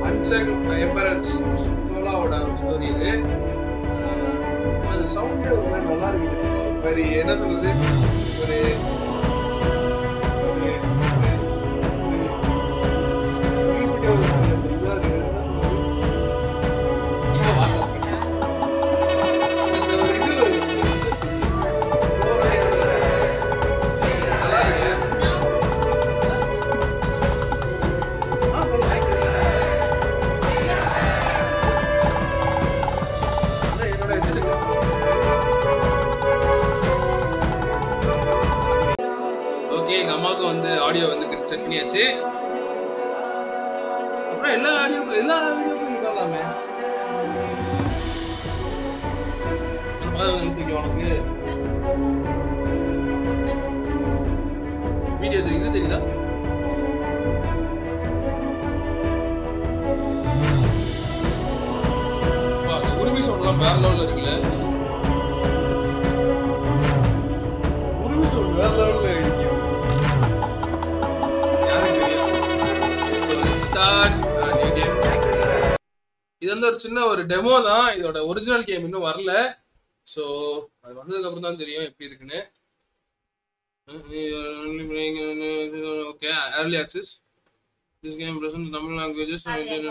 Unsung எம்பரன்ஸ் சோலாவோட story இது அஹ், அது சவுண்டே ஒரு மாதிரி நல்லா இருக்குது ஒரு மாதிரி என்ன சொல்றது ஒரு ஒரு- ஒரு- ஒரு music ஒரு மாதிரி அந்த இதா இருக்கு. என்ன சொல்றது? இங்க வாங்க. இந்த ஒரு இது ஒரு- ஒரு- நல்லா இருக்கு. ஆ, சொல்லுங்க. அதான் என்னோட வச்சிருக்கு. ஓகே எங்க அம்மாவுக்கு வந்து ஆடியோ வந்து செக் பண்ணியாச்சு அப்புறம் எல்லா ஆடியோ எல்லா வீடியோக்கும் நீ பண்ணலாமே அதான் தூக்கி உனக்கு வீடியோ இது தெரியுதா அப்பா, அந்த உரிமை சவுண்ட்லாம் வேற லெவல்ல இருக்குல்ல உரிமை சவுண்ட் வேற லெவல்ல இருக்கு யாருக்கு தெரியும் So, let's start a new game. இது வந்து ஒரு சின்ன ஒரு டெமோ தான் இதோட ஒரிஜினல் கேம் இன்னும் வரல ஸோ அது வந்ததுக்கு அப்புறம் தான் தெரியும் எப்படி இருக்குன்னு okay early access this game present Tamil languages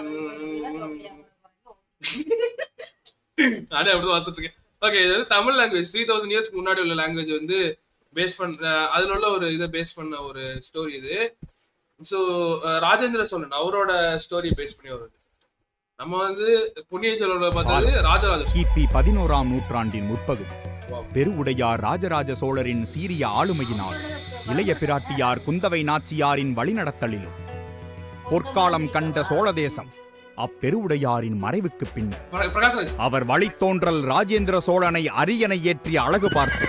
நானே அப்படிதான் பார்த்துட்டு இருக்கேன் ஓகே இது வந்து தமிழ் லாங்குவேஜ் த்ரீ தௌசண்ட் இயர்ஸ்க்கு முன்னாடி உள்ள லாங்குவேஜ் வந்து பேஸ் பண்ண அதுல உள்ள ஒரு இதை பேஸ் பண்ண ஒரு ஸ்டோரி இது ஸோ ராஜேந்திர சோழன் அவரோட ஸ்டோரி பேஸ் பண்ணி வருது நம்ம வந்து பொன்னியின் செல்வன்ல பார்த்தது ராஜராஜ சோழன். கிபி பதினோராம் நூற்றாண்டின் முற்பகுதி Wow. பெருவுடையார் ராஜராஜ சோழரின் சீரிய ஆளுமையினால் இளைய பிராட்டியார் குந்தவை நாச்சியாரின் வழிநடத்தலிலும் பொற்காலம் கண்ட சோழ தேசம் அப்பெருவுடையாரின் மறைவுக்கு பின்னர் பிர- பிரகாஷ்ராஜ் அவர் வழித்தோன்றல் ராஜேந்திர சோழனை அரியணை ஏற்றி அழகு பார்த்து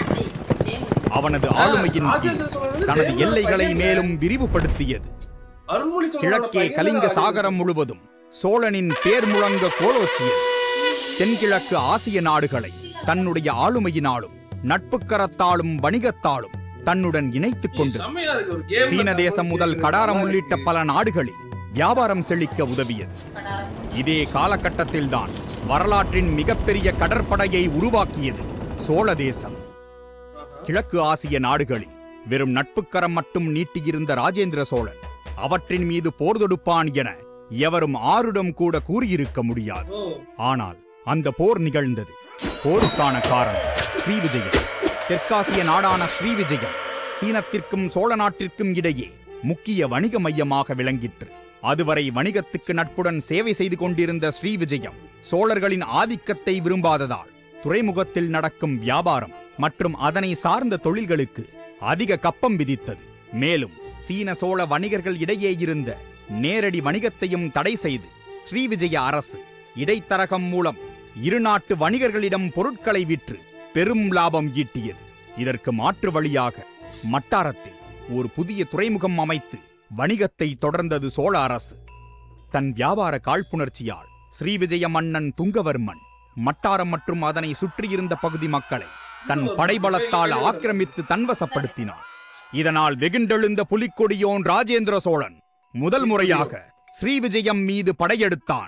அவனது ஆளுமையின் ராஜேந்திர கீழ் சோழன் வந்து தனது ஜெயலலிதா எல்லைகளை பையன் மேலும் விரிவுபடுத்தியது அருண்மொழி சோழனோட கிழக்கே பையன் கலிங்க ராஜேந்திர சாகரம் முழுவதும் சோழனின் பேர் முழங்க கோலோச்சியது தென்கிழக்கு ஆசிய நாடுகளை தன்னுடைய ஆளுமையினாலும் நட்புக்கரத்தாலும் வணிகத்தாலும் தன்னுடன் இணைத்துக் கொண்டு செம்மையா இருக்கு ஒரு கேம் சீன தேசம் முதல் கடாரம் உள்ளிட்ட பல நாடுகளில் வியாபாரம் செழிக்க உதவியது இதே காலகட்டத்தில்தான் வரலாற்றின் மிகப்பெரிய கடற்படையை உருவாக்கியது சோழ தேசம் கிழக்கு ஆசிய நாடுகளில் வெறும் நட்புக்கரம் மட்டும் நீட்டியிருந்த ராஜேந்திர சோழன் அவற்றின் மீது போர் தொடுப்பான் என எவரும் ஆருடம் கூட கூறியிருக்க முடியாது ஓ ஆனால் அந்த போர் நிகழ்ந்தது போருக்கான காரணம் ஸ்ரீவிஜயம் தெற்காசிய நாடான ஸ்ரீவிஜயம் சீனத்திற்கும் சோழ நாட்டிற்கும் இடையே முக்கிய வணிக மையமாக விளங்கிற்று அதுவரை வணிகத்துக்கு நட்புடன் சேவை செய்து கொண்டிருந்த ஸ்ரீவிஜயம் சோழர்களின் ஆதிக்கத்தை விரும்பாததால் துறைமுகத்தில் நடக்கும் வியாபாரம் மற்றும் அதனை சார்ந்த தொழில்களுக்கு அதிக கப்பம் விதித்தது மேலும் சீன சோழ வணிகர்கள் இடையே இருந்த நேரடி வணிகத்தையும் தடை செய்து ஸ்ரீவிஜய அரசு இடைத்தரகம் மூலம் இரு நாட்டு வணிகர்களிடம் பொருட்களை விற்று பெரும் லாபம் ஈட்டியது இதற்கு மாற்று வழியாக மட்டாரத்தில் ஒரு புதிய துறைமுகம் அமைத்து வணிகத்தை தொடர்ந்தது சோழ அரசு தன் வியாபார காழ்ப்புணர்ச்சியால் ஸ்ரீவிஜய மன்னன் துங்கவர்மன் மட்டாரம் மற்றும் அதனை சுற்றியிருந்த பகுதி மக்களை தன் படைபலத்தால் ஆக்கிரமித்து தன்வசப்படுத்தினான் இதனால் வெகுண்டெழுந்த புலிக்கொடியோன் ராஜேந்திர சோழன் முதல் முறையாக ஸ்ரீவிஜயம் மீது படையெடுத்தான்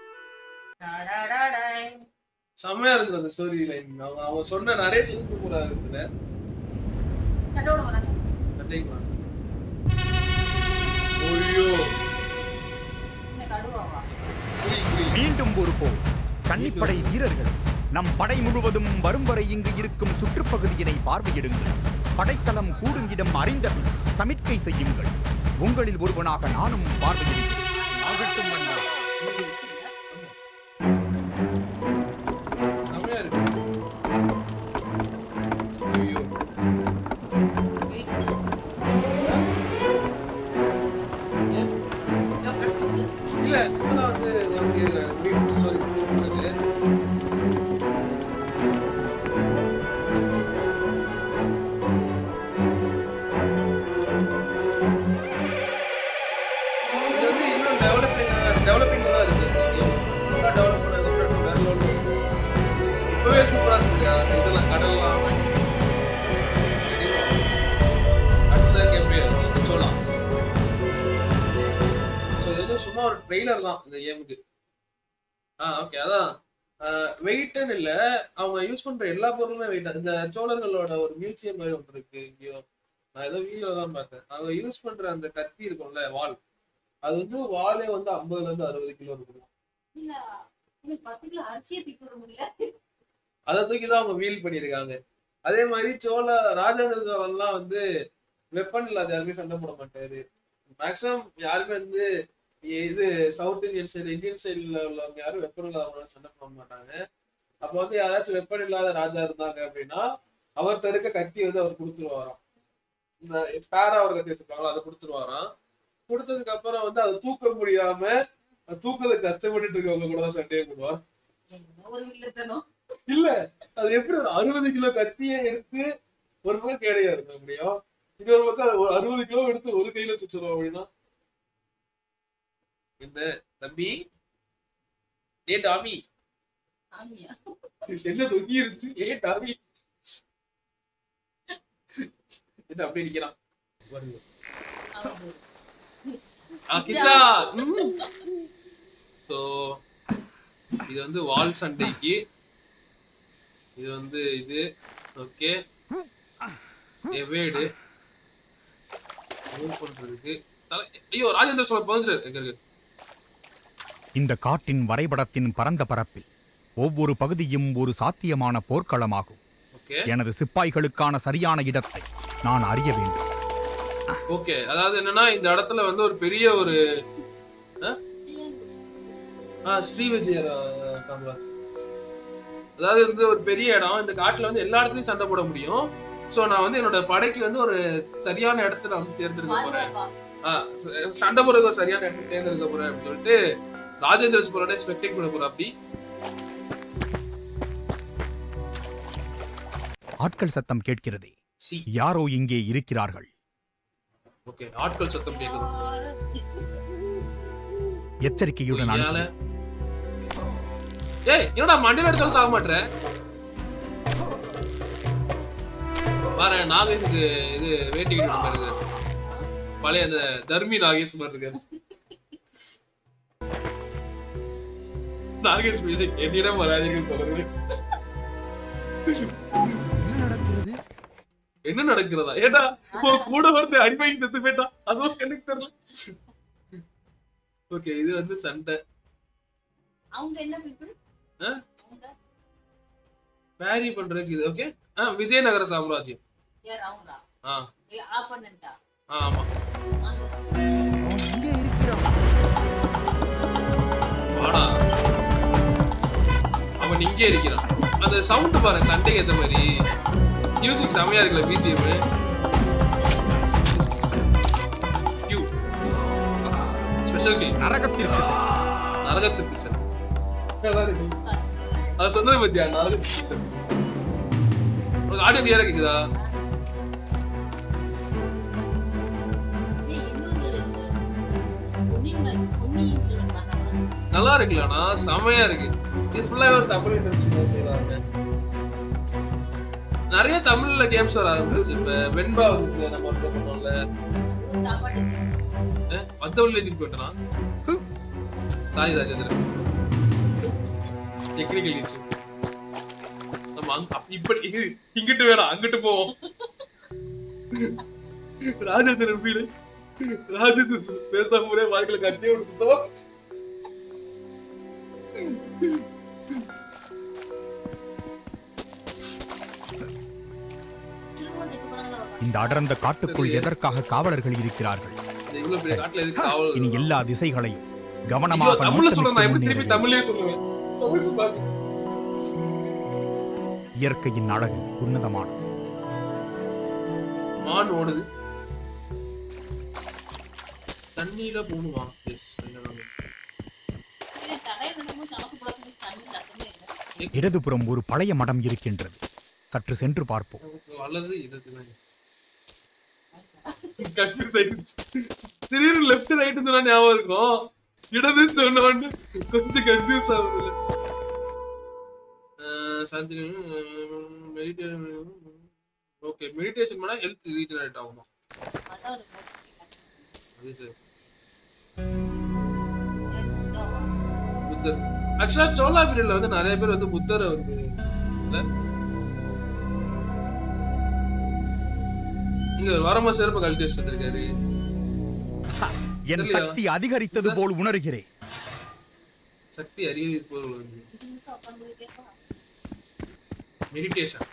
செம்மையா இருந்துச்சு அந்த ஸ்டோரி லைன் அவன் அவன் சொன்ன நிறைய சூப்பர் கூட இருக்குது கண்டிப்பா ஐயோ புலி, புலி. மீண்டும் ஒரு போர் கன்னிப்படை வீரர்கள் நம் படை முழுவதும் வரும் வரை இங்கு இருக்கும் சுற்றுப்பகுதியினை பார்வையிடுங்கள் படைத்தளம் கூடும் இடம் அறிந்தபின் சமிட்கை செய்யுங்கள் உங்களில் ஒருவனாக நானும் பார்வையிடுகிறேன் ஆகட்டும் மன்னா. செம்மையா இருக்கு ஐயோ இல்ல இப்பதான் வந்து உனக்கு இதுல வீட்டு ஸ்டோரி கொடுக்குறது இது வந்து இன்னும் டெவலப்பிங் டெவலப்பிங் தான் இருக்கு சும்மா ஒரு ட்ரெய்லர் தான் இந்த கேமுக்கு ஆ ஓகே அதான் வெயிட்னு இல்ல அவங்க யூஸ் பண்ற எல்லா பொருளுமே வெயிட் இந்த சோழர்களோட ஒரு மியூசியம் மாதிரி ஒன்று இருக்கு இங்கேயோ நான் ஏதோ வீடியோ தான் பார்த்தேன் அவங்க யூஸ் பண்ற அந்த கத்தி இருக்கும்ல வால் அது வந்து வாலே வந்து ஐம்பதுல இருந்து அறுபது கிலோ இருக்கும் இல்ல எனக்கு பத்து கிலோ அரிசியை தூக்கி விட முடியல அதை தூக்கி தான் அவங்க வீல் பண்ணியிருக்காங்க அதே மாதிரி சோழ ராஜேந்திர சோழன்லாம் வந்து வெப்பன் இல்லாத யாருமே சண்டை போட மாட்டாரு மேக்ஸிமம் யாருமே வந்து இது சவுத் இந்தியன் சைடு இந்தியன் சைடுல உள்ளவங்க யாரும் வெப்பன் இல்லாதவங்களோட சண்டை போட மாட்டாங்க அப்ப வந்து யாராச்சும் வெப்பன் இல்லாத ராஜா இருந்தாங்க அப்படின்னா அவர்கிட்ட இருக்க கத்தி வந்து அவர் கொடுத்துருவாராம் இந்த ஸ்பேரா ஒரு கத்தி வச்சிருப்பாங்களோ அதை கொடுத்துருவாராம் கொடுத்ததுக்கு அப்புறம் வந்து அதை தூக்க முடியாம அது தூக்கத்துக்கு கஷ்டப்பட்டுட்டு இருக்கவங்க கூட தான் சண்டையை போடுவார் என்ன ஒரு வில்லத்தனம் இல்ல அது எப்படி ஒரு அறுபது கிலோ கத்தியை எடுத்து ஒரு பக்கம் கேடையா இருக்க முடியும் இன்னொரு பக்கம் அது ஒரு அறுபது கிலோ எடுத்து ஒரு கையில சுற்றுறோம் அப்படின்னா என்ன தம்பி ஏ டாமி ஆமியா என்ன தொங்கி இருந்துச்சு ஏ டாமி என்ன அப்படி நிக்கிறான் வருங்க. ஆமா. ஆ, கிச்சா சோ இது வந்து வால் சண்டைக்கு இது வந்து இது ஓகே எவேடு மூவ் பண்றதுக்கு தல- ஐயோ ராஜேந்திர சோழ பதினஞ்சு எங்க இருக்கு இந்த காட்டின் வரைபடத்தின் பரந்த பரப்பில் ஒவ்வொரு பகுதியும் ஒரு சாத்தியமான போர்க்களமாகும் ஓகே எனது சிப்பாய்களுக்கான சரியான இடத்தை நான் அறிய வேண்டும் ஓகே அதாவது என்னன்னா இந்த இடத்துல வந்து ஒரு பெரிய ஒரு ஆ ஸ்ரீ விஜயர் அதாவது வந்து ஒரு பெரிய இடம் இந்த காட்டுல வந்து எல்லா இடத்துலயும் சண்டை போட முடியும் சோ நான் வந்து என்னோட படைக்கு வந்து ஒரு சரியான இடத்துல நான் வந்து தேர்ந்தெடுக்க போறேன் பாதுகாப்பா. ஆ, ச- சண்டை போடுறதுக்கு ஒரு சரியான இடத்துல தேர்ந்தெடுக்க போறேன் அப்படின்னு சொல்லிட்டு ராஜேந்திர சோழனே ஸ்பெக்டேட் பண்ண போறேன் அப்படி ஆட்கள் சத்தம் கேட்கிறதே சி யாரோ இங்கே இருக்கிறார்கள் ஓகே ஆட்கள் சத்தம் கேக்குது எச்சரிக்கையுடன் ஐயால. அணுகு. ஏய் என்னடா மண்டையில எடுத்தாலும் சாக மாட்டேற பாரு நாகேஷுக்கு இது வேண்டிக்கிட்டு பாருங்க பழைய அந்த தர்மி நாகேஷ் மாதிரி இருக்காரு நாகேஷ் மீது என்னிடம் வராதீர்கள் சொல்லுங்க என்ன நடக்கிறதா ஏடா இப்போ கூட வந்து அடிமை செத்து போயிட்டான் அதுவும் எனக்கு தெரியல ஓகே இது வந்து சண்டை அவங்க என்ன people? ஆ? அவங்க மேரி பண்றதுக்கு இது ஓகே ஆ விஜயநகர சாம்ராஜ்யம் யார் அவங்களா ஆ ஆப்பனண்டா ஆ, ஆமா வாடா அவன் இங்கே இருக்கிறான் அந்த சவுண்ட் பாரு சண்டைக்கு ஏத்த மாதிரி மியூசிக் செமையா இருக்குல்ல பிஜிஎம் யூ ஸ்பெஷல் கில் நரகத்திற்கு செல். நரகத்துக்கு செல் நல்லா இருக்கு அது சொன்னது பத்தியா நரகத்துக்கு செல் உனக்கு ஆடியோ கிளியரா கேக்குதா நல்லா இருக்குல்லண்ணா செமையா இருக்கு இது ஃபுல்லா ஒரு தமிழ் இண்டஸ்ட்ரி செய்யறாங்க நிறைய தமிழ்ல கேம்ஸ் வர ஆரம்பிச்சு இப்ப வெண்பா வந்துச்சுல நம்ம ஒர்க் பண்ணோம்ல மத்தவள்ள எதுக்கு போயிட்டனா சாரி ராஜேந்திரன் டெக்னிக்கல் இஷ்யூ நம்ம அங்க அப்ப- இப்படி இங்க- இங்கிட்டு வேணாம் அங்கிட்டு போவோம் ராஜேந்திரன் ஃபீல் ராஜேந்திரன் பேசாம ஒரே வாழ்க்கையில கட்டியே விடுச்சுட்டோம் இந்த அடர்ந்த காட்டுக்குள் எதற்காக காவலர்கள் இருக்கிறார்கள் இந்த இவ்வளவு பெரிய காட்டுல எதுக்கு காவல் இனி எல்லா திசைகளையும் ஐயோ, கவனமாக தமிழ்ல சொல்றேன் நான் நோட்டமிட்டு எப்படி திருப்பி முன்னேற வேண்டும். தமிழ்லயே சொல்லுவேன் தமிழ் சொல்லாது. இயற்கையின் அழகு உன்னதமானது மான் ஓடுது தண்ணியில போகணுமா எஸ் இடதுபுறம் ஒரு பழைய மடம் இருக்கின்றது சற்று சென்று பார்ப்போம் அல்லது இதுதான் கன்ஃபியூஸ் ஆயிடுச்சு திடீர்னு லெஃப்ட் ரைட் சொன்னா ஞாபகம் இருக்கும் இடதுன்னு சொன்ன உடனே கொஞ்சம் கன்ஃபியூஸ் ஆகுது மெடிடேஷன் ஓகே மெடிடேஷன் பண்ணா ஹெல்த் ரீஜனரேட் ஆகுமா அது சரி புத்தர் ஆக்சுவலா சோழா பீரியட்ல வந்து நிறைய பேர் வந்து புத்தரை வந்து இல்ல? இங்க ஒரு வரமா செருப்பு கழட்டி வச்சுட்டு வந்திருக்காரு என் தெரியலையா? சக்தி அதிகரித்தது போல் உணர்கிறேன் சக்தி அறிவு பொருள் வந்து அஞ்சு நிமிஷம் உட்காந்து கேட்கலாம் மெடிடேஷன்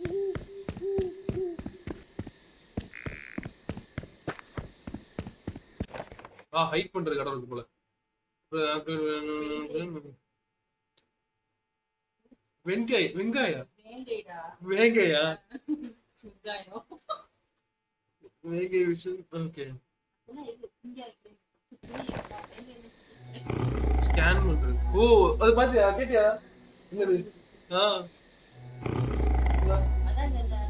ஆ ஹைட் பண்றது கடை இருக்கு போல வெங்காய வெங்காயா வேங்கைடா வேங்கையா வெங்காயம் வேங்கை விஷயம் ஓகே அதெல்லாம் எது வெங்காயம் வெங்காயம் ஸ்கேன் பண்றது ஓ அது பாத்தியா கேட்டியா என்னது ஆ அதான் இந்த- இந்த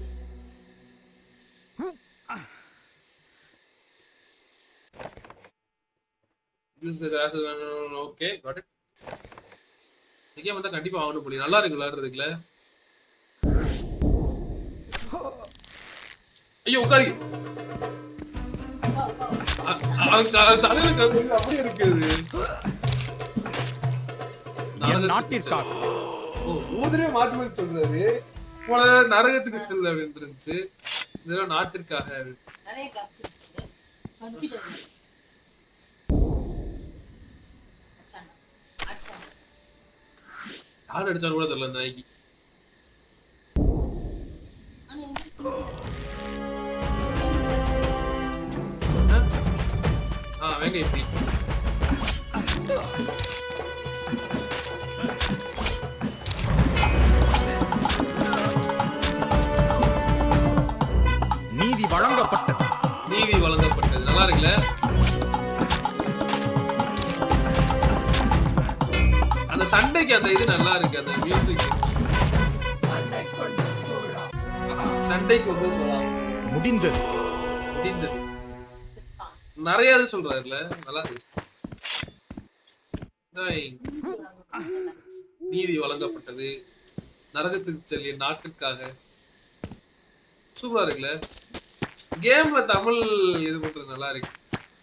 யூஸ் ஓகே காட் இட் இந்த கேம் வந்தா கண்டிப்பா ஆகணும் போலி நல்லா இருக்கு விளையாடுறதுக்குல ஐயோ உட்காரு உட்கா, உட்கா, உட்கா. தலையில கழுவு அப்படியே இருக்குது என் நாட்டிற்காக ஓ ஊதிரே மாத்தி மாத்தி சொல்றாரு போன தடவை நரகத்துக்கு செல்ல அப்படின்னு இருந்துச்சு இந்த தடவை நாட்டிற்காக நிறைய காசு இருக்குது. வச்சுக்கோங்க. அடிச்சானா? அடிச்சானா? யார் அடிச்சாலும் கூட தெரியல இந்த நாய்க்கு ஆனா எனக்கு ஆ வேங்க இப்படி நீதி வழங்கப்பட்டது நீதி வழங்கப்பட்டது நல்லா இருக்குல்ல அந்த சண்டைக்கு அந்த இது நல்லா இருக்கு அந்த மியூசிக் சண்டைக்கு வந்து சொல்லலாம் முடிந்தது முடிந்தது நிறைய இது சொல்றாருல நல்லா இருக்கு டேய், நீதி வழங்கப்பட்டது நரகத்துக்கு செல்லிய நாட்டுக்காக சூப்பரா இருக்குல்ல கேம்ல தமிழ் இது பண்றது நல்லா இருக்கு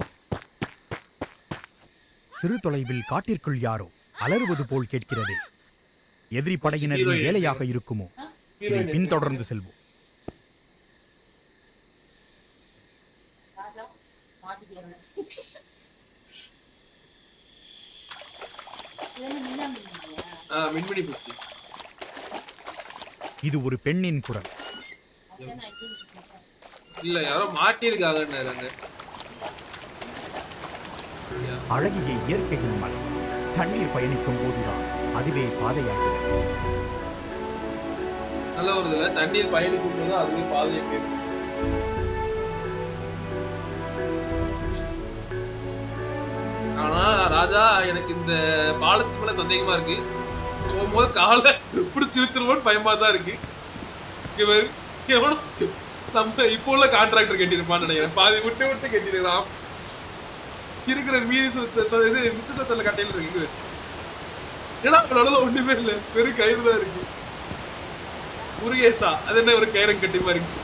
சிறு தொலைவில் காட்டிற்குள் யாரோ அலறுவது போல் கேட்கிறதே எதிரி படையினரின் வேலையாக இருக்குமோ இதை பின்தொடர்ந்து செல்வோம் ராஜா மாட்டிக்கிறேன் இதெல்லாம் மின்னாம இல்லையா? ஆஹ் மின்மினி பூச்சி இது ஒரு பெண்ணின் குரல் அதான் நான் இங்கே நிக்கிறேன். இல்ல யாரோ மாட்டியிருக்காங்கன்னாரு அங்க அழகிய இயற்கையின் மலை தண்ணீர் பயணிக்கும் போதுதான் அதுவே பாதையாகிறது நல்ல ஒரு இதுல தண்ணீர் பயணிக்கும் போது அதுவே பாதையை போயிருக்கு ஆனா ராஜா எனக்கு இந்த பாலத்து மேல சந்தேகமா இருக்கு போகும்போது காலை பிடிச்சி இழுத்துருவோன்னு பயமா தான் இருக்கு இவர் எவனோ நம்ம இப்போ உள்ள கான்ட்ராக்டர் கட்டிருப்பான்னு நினைக்கிறேன் பாதி விட்டு விட்டு கட்டிருக்கலாம் இருக்கிற மீதி சொத்து- சொ- இது மிச்ச சொத்துல கட்டையில இருக்கு ஏன்னா நடுவில் ஒண்ணுமே இல்லை வெறும் கயிறு தான் இருக்கு முருகேசா அது என்ன ஒரு கயிறம் கட்டி மாதிரி இருக்கு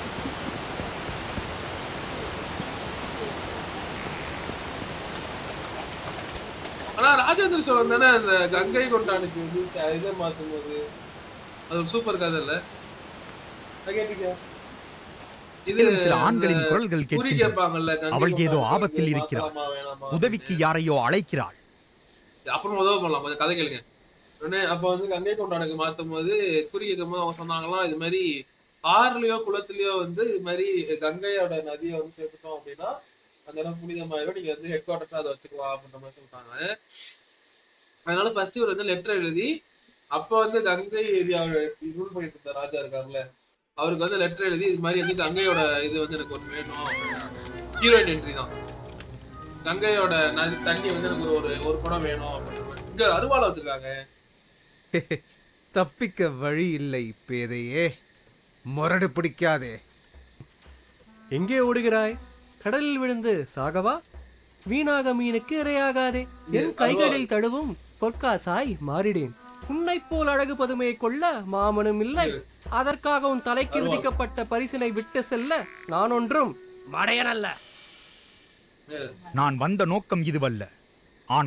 ஆனா ராஜேந்திர சோழன் தானே அந்த கங்கை கொண்டானுக்கு வந்து ச- இதை மாத்தும் போது அது ஒரு சூப்பர் கதை இல்ல அது கேட்டிருக்கியா? இது மேலும் சில ஆண்களின் அந்த குரல்கள் குறி கேட்கின்றன கேட்பாங்கல்ல கங்கை அவள் ஏதோ கொண்டானுக்கு ஆபத்தில் வந்து இருக்கிறாள். மாத்தலாமா, வேணாமா உதவிக்கு யாரையோ அழைக்கிறாள் அப்புறம் உதவ பண்ணலாம் கொஞ்சம் கதை கேளுங்க உடனே அப்ப வந்து கங்கை கொண்டானுக்கு மாத்தும் போது குறி கேட்கும் போது அவங்க சொன்னாங்களாம் இது மாதிரி ஆறுலயோ குளத்துலயோ வந்து இது மாதிரி கங்கையோட நதியை வந்து சேர்த்துட்டோம் அப்படின்னா அந்த இடம் புனிதமாயிரும் நீங்க வந்து ஹெட் குவார்டர்ஸா அதை வச்சுக்கலாம் அப்படின்ற மாதிரி சொல்லிட்டாங்க அதனால ஃபர்ஸ்ட் இவர் வந்து லெட்டர் எழுதி அப்ப வந்து கங்கை ஏரியாவை ரூல் பண்ணிட்டு இருந்த ராஜா இருக்காருல்ல அவருக்கு வந்து லெட்டர் எழுதி இது மாதிரி வந்து கங்கையோட இது வந்து எனக்கு ஒரு வேணும் ஹீரோயின் என்ட்ரி தான் கங்கையோட நதி தண்ணி வந்து எனக்கு ஒரு ஒரு- ஒரு குடம் வேணும் அப்படின்ற மாதிரி. இங்க அருவாளை வச்சிருக்காங்க தப்பிக்க வழி இல்லை பேதையே முரடு பிடிக்காதே எங்கே ஓடுகிறாய் கடலில் விழுந்து சாகவா வீணாக மீனுக்கு இரையாகாதே என் கைகளில் தழுவும் பொற்காசாய் மாறிடேன் உன்னைப் போல் அழகு பதுமையை கொள்ள மாமனும் இல்லை அதற்காக உன் தலைக்கு விதிக்கப்பட்ட பரிசினை விட்டு செல்ல நான் ஒன்றும் மடையனல்ல நான் வந்த நோக்கம் இதுவல்ல ஆனால்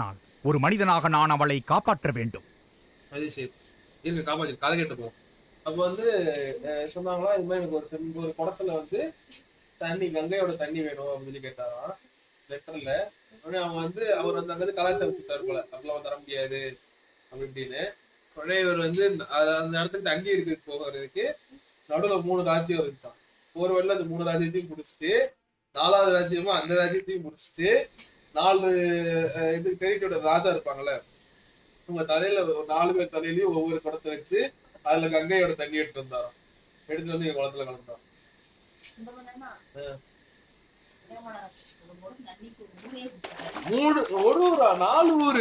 ஒரு மனிதனாக நான் அவளை காப்பாற்ற வேண்டும் அது சரி இருங்க காப்பாத்தி கதை கேட்டு போவோம் அப்போ வந்து அஹ், சொன்னாங்களா இது மாதிரி எனக்கு ஒரு செம்பு ஒரு குடத்துல வந்து தண்ணி கங்கையோட தண்ணி வேணும் அப்படின்னு சொல்லி கேட்டாராம் லெட்டர்ல உடனே அவங்க வந்து அவர் வந்து அங்க இருந்து கலாச்சாரம் கொடுத்தாரு போல அப்படிலாம் தர முடியாது அப்படி இப்படின்னு உடனே இவர் வந்து அ- அந்த இடத்துக்கு தண்ணி எடுத்துட்டு போகிறதுக்கு நடுவுல மூணு ராஜ்யம் இருந்துச்சான் ஒரு வழியில அந்த மூணு ராஜ்யத்தையும் முடிச்சுட்டு நாலாவது ராஜ்யமா அந்த ராஜ்யத்தையும் முடிச்சுட்டு நாலு அஹ், இது டெரிட்டோட ராஜா இருப்பாங்கல்ல உங்க தலையில ஒரு நாலு பேர் தலையிலயும் ஒவ்வொரு குடத்தை வச்சு அதுல கங்கையோட தண்ணி எடுத்து வந்தாராம் எடுத்து வந்து எங்க குளத்துல கலந்தாராம் இந்த மன்னனா? ஆ. ஏமாடா, ஒரு பொண்ணு தண்ணிக்கு ஒரு ஊரே குடிச்சிட்டாரு. மூணு ஒரு ஊரா நாலு ஊரு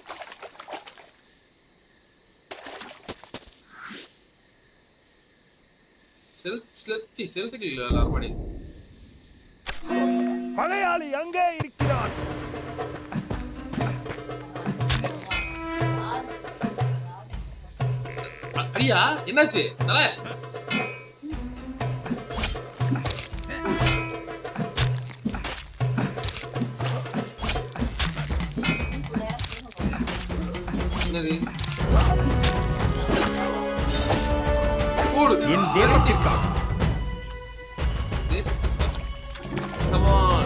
செல் செலுத்தி செலுத்திக்கல லாபடி பகையாளி அங்கே இருக்கிறான் அ- அடியா என்னாச்சு தல என்னது கூடு என் தேசத்திற்காக Come on.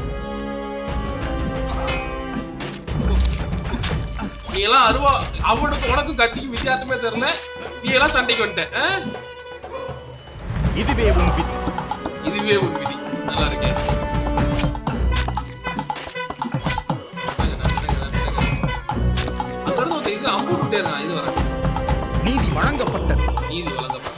நீ எல்லாம் அருவா அவனுக்கு உனக்கும் கட்டிக்கும் வித்தியாசமே தெரியல நீ எல்லாம் சண்டைக்கு வந்துட்ட ஆ? இதுவே உன் விதி இதுவே உன் விதி நல்லா இருக்கேன் அங்க இருந்து ஒருத்தன் இது அம்பு விட்டே இருக்கான் இது வர நீதி வழங்கப்பட்டது நீதி வழங்கப்பட்டது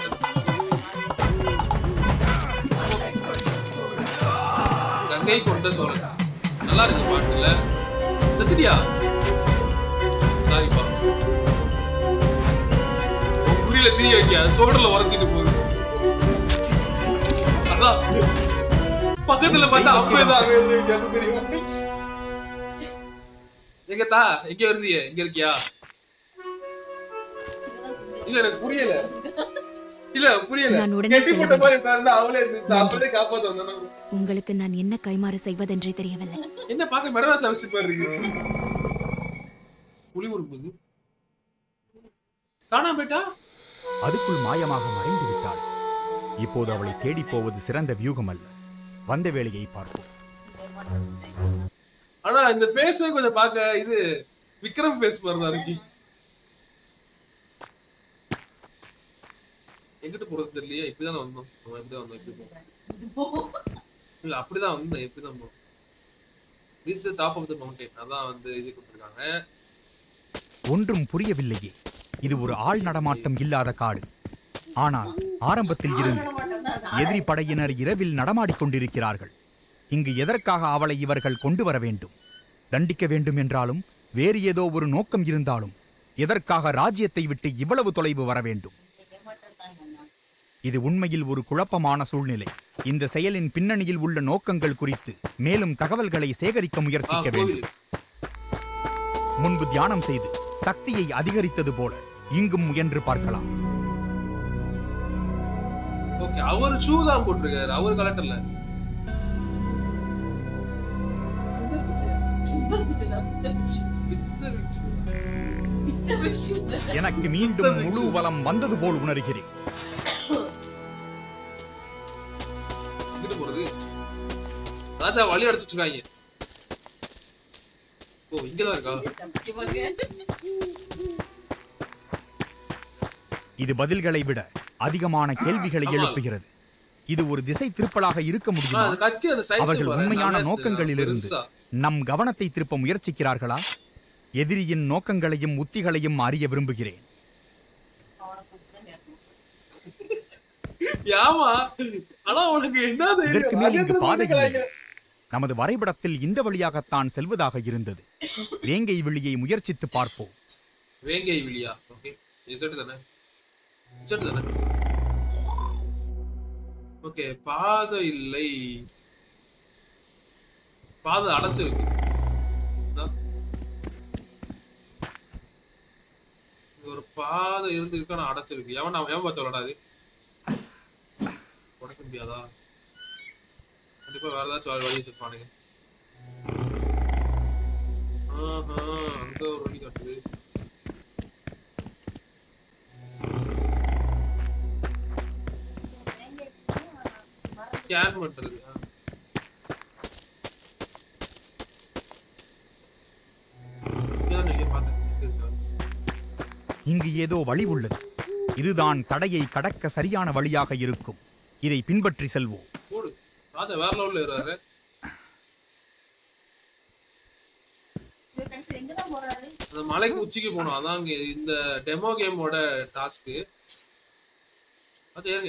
கங்கை கொண்ட சோழன் நல்லா இருக்கு பாட்டுல செத்துட்டியா சாரிப்பா உன் புரியல திரிய வைக்க சோழல உரைச்சிட்டு போகுது அதான் பக்கத்துல பார்த்தா அப்பதான் தெரியும் எங்க தா எங்க இருந்தீங்க எங்க இருக்கியா இல்ல எனக்கு புரியல இல்ல புரியல நான் உடனே கெட்டி போட்ட செல்ல மாதிரி உட்கார்ந்தா அவளே இருந்துச்சு. அப்படியே காப்பாத்த வந்தானே உங்களுக்கு நான் என்ன கைமாறு செய்வதென்றே தெரியவில்லை என்ன பார்க்க மெடராஸ் அவசியம் மாதிரி இருக்கு புலி உருப்புது காணாம போயிட்டா அதுக்குள் மாயமாக மறைந்து விட்டாள் இப்போது அவளை தேடிப் போவது சிறந்த வியூகம் அல்ல வந்த வேலையை பார்ப்போம் ஆனா இந்த பேச கொஞ்சம் பார்க்க இது விக்ரம் பேஸ் மாதிரி தான் இருக்கு எங்கிட்டு போறது தெரியலையே இப்படிதான் வந்தோம் நம்ம இப்படிதான் வந்தோம் இப்படி போவோம் இல்ல அப்படிதான் வந்தோம் எப்படிதான் போவோம் reach top of the mountain அதான் வந்து இது கொடுத்துருக்காங்க ஒன்றும் புரியவில்லையே இது ஒரு ஆள் நடமாட்டம் இல்லாத காடு ஆனால் ஆரம்பத்தில் இருந்து எதிரி படையினர் இரவில் நடமாடிக் கொண்டிருக்கிறார்கள் இங்கு எதற்காக அவளை இவர்கள் கொண்டு வர வேண்டும் தண்டிக்க வேண்டும் என்றாலும் வேறு ஏதோ ஒரு நோக்கம் இருந்தாலும் எதற்காக ராஜ்யத்தை விட்டு இவ்வளவு தொலைவு வர வேண்டும் இது உண்மையில் ஒரு குழப்பமான சூழ்நிலை இந்த செயலின் பின்னணியில் உள்ள நோக்கங்கள் குறித்து மேலும் தகவல்களை சேகரிக்க ஆ, முயற்சிக்க கோவில் வேண்டும் முன்பு தியானம் செய்து சக்தியை அதிகரித்தது போல இங்கும் முயன்று பார்க்கலாம் ஓகே அவர் ஷூ தான் போட்டிருக்காரு அவர் கலெக்டர்ல எனக்கு மீண்டும் முழு பலம் வந்தது போல் உணர்கிறேன் எங்கிட்டு போறது ராஜா வழி அடைச்சிட்டு இருக்காங்க ஓ இங்கதான் இருக்கா இது பதில்களை விட அதிகமான கேள்விகளை ஆமா. எழுப்புகிறது இது ஒரு திசை திருப்பலாக இருக்க ஆ, முடியுமா அந்த கத்தி அந்த சைஸ் அவர்கள் உண்மையான நோக்கங்களிலிருந்து நம் கவனத்தை திருப்ப முயற்சிக்கிறார்களா எதிரியின் நோக்கங்களையும் உத்திகளையும் அறிய விரும்புகிறேன் யாமா ஆனா உனக்கு என்ன இதற்கு மேல் இங்கு பாதை இல்லை தெரியும் நமது வரைபடத்தில் இந்த வழியாகத்தான் செல்வதாக இருந்தது வேங்கை விழியை முயற்சித்து பார்ப்போம் வேங்கை விழியா ஓகே இசட்டு தானே இசட்டு தானே ஓகே பாதை இல்லை பாதை அடைச்சிருக்கு இதா. இங்க ஒரு பாதை இருந்திருக்கு ஆனா அடைச்சிருக்கு எவன் அவன் எவன் பார்த்து விளாடாது உடைக்க முடியாதா கண்டிப்பா வேற ஏதாச்சும் வழி வச்சிருப்பானுங்க ஆஹா, அங்க ஸ்கேன் பண்றது ஆ. இங்கதான் நீங்க பாத்துட்டு இருக்கீங்க. இங்கு ஏதோ வழி உள்ளது இதுதான் தடையை கடக்க சரியான வழியாக இருக்கும் இதை பின்பற்றி செல்வோம் போடு ராஜா வேற லெவல்ல இருக்காரு இவர் கடைசியில எங்கதான் போறாரு அந்த மலைக்கு உச்சிக்கு போகணும் அதான் இங்க இந்த டெமோ கேமோட டாஸ்க் அது ஏங்க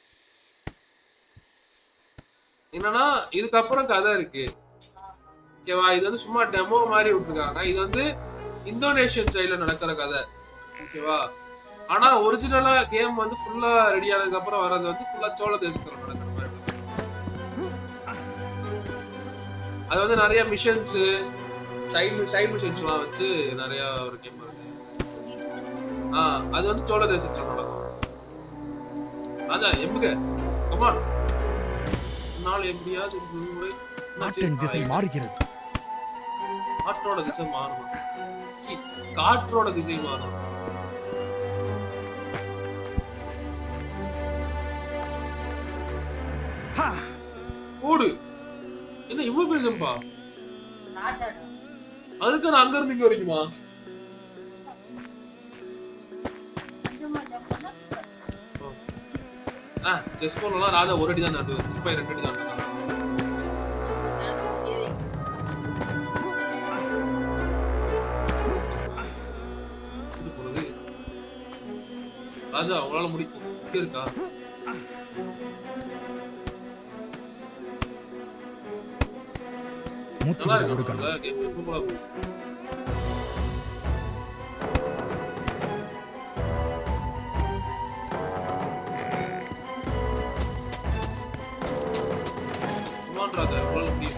என்னன்னா இதுக்கப்புறம் கதை இருக்கு ஓகேவா இது வந்து சும்மா டெமோ மாதிரி விட்டுருக்காங்க இது வந்து இந்தோனேஷியன் சைடுல நடக்கிற கதை ஓகேவா ஆனா ஒரிஜினலா கேம் வந்து ஃபுல்லா ரெடி ஆனதுக்கு அப்புறம் வர்றது வந்து ஃபுல்லா சோழ தேசத்துல நடக்கிற மாதிரி இருக்கு. அது வந்து நிறைய மிஷன்ஸ் சைடு சைடு மிஷன்ஸ்லாம் வச்சு நிறைய ஒரு கேம் இருக்கு ஆ அது வந்து சோழ தேசத்துல நடக்கும் அதான் எம்புக கமான் நாள் எப்படியாவது ஒரு முறை காற்றின் திசை மாறுகிறது காற்றோட திசை மாறும் சீ, காற்றோட திசை மாறும் ஹா! ஓடு என்ன இவ்வளவு பெரிய ஜம்பா ராஜாடா அதுக்கு நான் அங்க இருந்து இங்க வரைக்குமா கொஞ்சமா ஜம்ப் பண்ணா ஆ செஸ் போலாம் ராஜா ஒரு அடி தான் நட்டு சிப்பாய் ரெண்டு அடி தான் நட்டுனாங்க. ஏறி இது போறது ராஜா உங்களால முடிக்கும் இங்க இருக்கா மூச்சு நல்லா விட ஒரு இருக்கு கணம் கேம் சூப்பரா இருக்கு Come on, ராஜா உங்களால முடியும்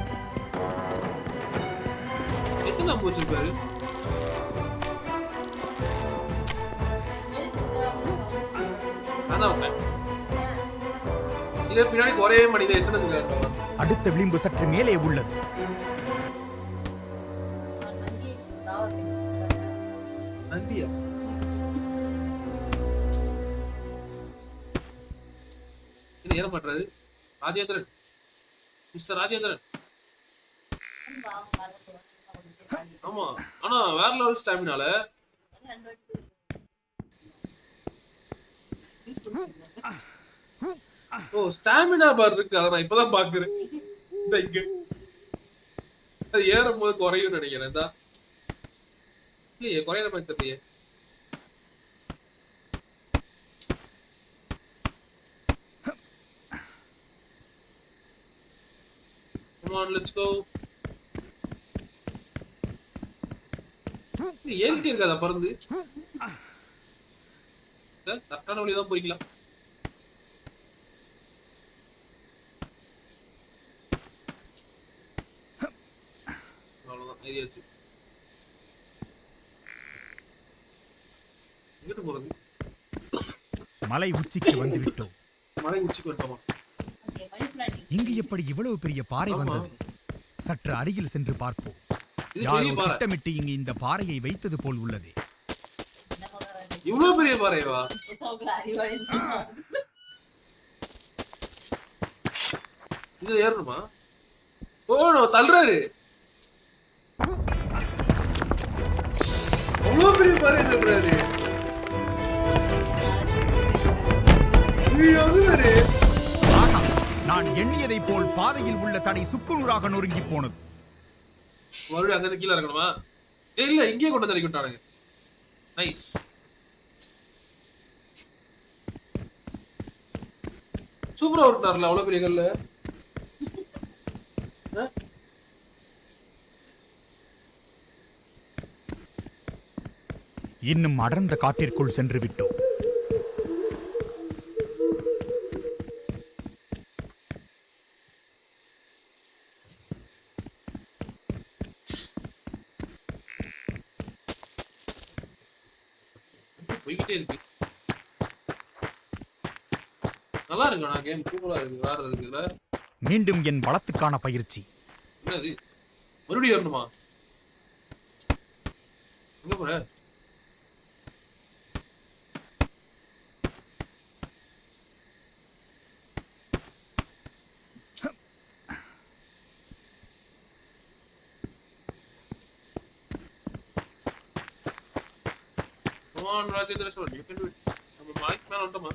எத்தனை அம்பு வச்சிருப்பாரு அதான் உண்மை. இல்ல பின்னாடி ஒரே மனிதன் எத்தனை இருக்காரு அடுத்த விளிம்பு சற்று மேலே உள்ளது நந்தியா இது ஏற மாட்டாரு ராஜேந்திரன் மிஸ்டர் ராஜேந்திரன் ஆமா ஆனா வேற லெவல் ஸ்டாமினால ஓ ஸ்டாமினா பார் இருக்கு அதை நான் இப்பதான் பாக்குறேன் இந்த இங்க அது ஏறும் போது குறையும் நினைக்கிறேன் இதா இல்லையே குறையிற மாதிரி தெரியலையே Come on, let's go. இது ஏறிட்டே இருக்காதா பறந்து கரெக்டான வழிதான் போய்க்கலாம் அவ்வளவுதான் ஏறியாச்சு எங்கிட்டு போறது மலை உச்சிக்கு வந்து விட்டோம் மலை உச்சிக்கு வந்துட்டோமா இங்கு எப்படி இவ்வளவு பெரிய பாறை ஆமா. வந்தது சற்று அருகில் சென்று பார்ப்போம் இது யாரோ பெரிய பாறை திட்டமிட்டு இங்கு இந்த பாறையை வைத்தது போல் உள்ளது இவ்வளவு பெரிய பாறைவா இது ஏறணுமா ஓ நம்ம தள்ளுறாரு அவ்வளவு பெரிய பாறை தள்ளுறாரு ஐயோ, அது வேறு. ஆஹா நான் எண்ணியதைப் போல் பாதையில் உள்ள தடை சுக்குநூறாக நொறுங்கி போனது மறுபடியும் அங்க இருந்து கீழே இறங்கணுமா ஏய், இல்ல இங்கேயே கொண்டு வந்து இறக்கி விட்டானுங்க நைஸ் சூப்பரா விட்டார்ல அவ்வளவு பெரிய கல்லு ஆ? இன்னும் அடர்ந்த காட்டிற்குள் சென்று விட்டோம் போய்கிட்டே இருக்கு நல்லா இருக்கு ஆனா கேம் சூப்பரா இருக்கு வேற இருக்குல்ல மீண்டும் என் பலத்துக்கான பயிற்சி என்னது மறுபடியும் வரணுமா எங்க போற come on Rajendra Cholan you can do it நம்ம மாய்க்கு மேல வந்துட்டோமா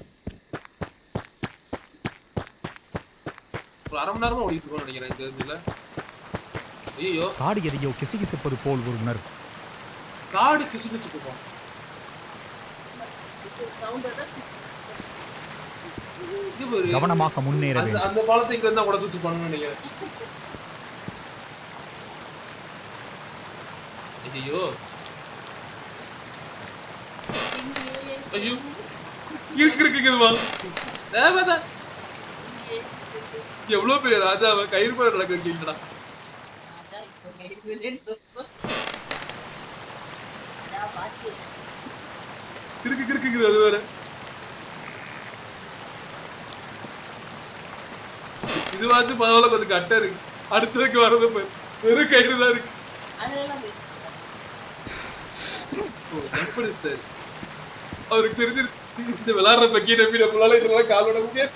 ஒரு அரை மணி நேரமா ஓடிட்டு இருக்கோம்னு நினைக்கிறேன் இந்த இதுல ஐயோ காடு எதையோ கிசுகிசுப்பது போல் ஒரு உணர்வு காடு கிசு கிசு போகும் இது பாரு. கவனமாக முன்னேற அந்த வேண்டும் அந்த பாலத்தை இங்க இருந்தா கூட தூச்சு பண்ணணும்னு நினைக்கிறேன் ஐயோ ஐயோ இருக்கு இருக்கு இதுவா தேவைதான் எவ்வளவு பெரிய ராஜாவை கயிறு போட நடக்க வைக்கீங்கடா அதான் இப்போ வெளியிலேன்னு சொல்லுவோம். அதான் பாத்து. கிறுக்கு கிறுக்குது அது வேற இதுவாச்சும் பரவாயில்ல கொஞ்சம் கட்ட இருக்கு அடுத்ததுக்கு வர்றது பாரு. வெறும் கயிறு தான் இருக்கு அதுலலாம் போயிட்டு ஓ, jump பண்ணிட்டாரு. அவருக்கு தெரிஞ்சு இந்த விளையாடுற பக்கி நம்பி நம்மளால இதெல்லாம் கால் விட முடியாது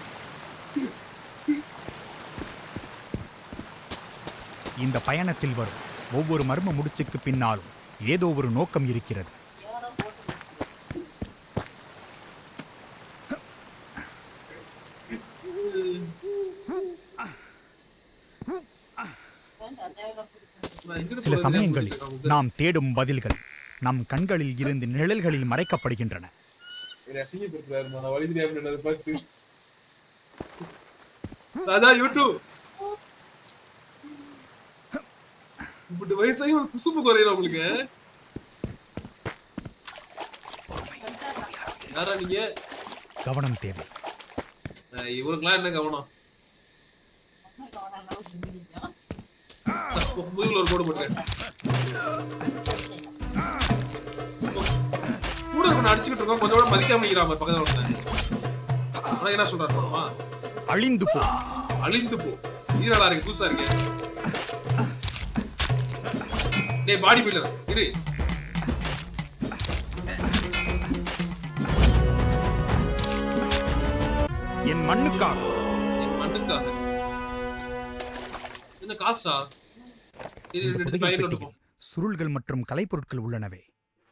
இந்த பயணத்தில் வரும் ஒவ்வொரு மர்ம முடிச்சுக்கு பின்னாலும் ஏதோ ஒரு நோக்கம் இருக்கிறது எவனோ போட்டு கொடுத்துருவான். வேண்டாம், தேவையில்லாம கொடுக்கணும். நான் எங்கிட்டு சில போறது சமயங்களில் தெரியாம போயிட்டு நாம் தேடும் பதில்கள் நம் கண்களில் இருந்து நிழல்களில் மறைக்கப்படுகின்றன என்னை அசிங்கப்படுத்துறாருமா, நான் வழி தெரியாம நின்னதை பார்த்து. ராஜா யூடியூப் இப்படி வயசாகி ஒரு குசும்பு குறையில உங்களுக்கு யாரா நீங்க கவனம் தேவை அஹ் இவருக்கெல்லாம் என்ன கவனம் அம்மா கவனம் இல்லாம செஞ்சுக்கிட்டான். முதுகுல ஒரு கோடு போட்டுறேன் கூட இருக்கணும் அடிச்சுக்கிட்டு இருக்கோம் கொஞ்சம் கூட மதிக்காம இருக்கிறான் பாரு பக்கத்துல ஒருத்தன் உனக்கு என்ன சொல்றாரு போனோமா அழிந்து போ அழிந்து போ இது நல்லா இருக்கு புதுசா இருக்கு டேய் பாடி பில்டர் இரு என் மண்ணுக்காக என் மண்ணுக்காக என்ன காசா சரி இந்த ரெண்டு புதையல் பையன் பெட்டியில் சுருள்கள் மற்றும் கலைப்பொருட்கள் உள்ளனவே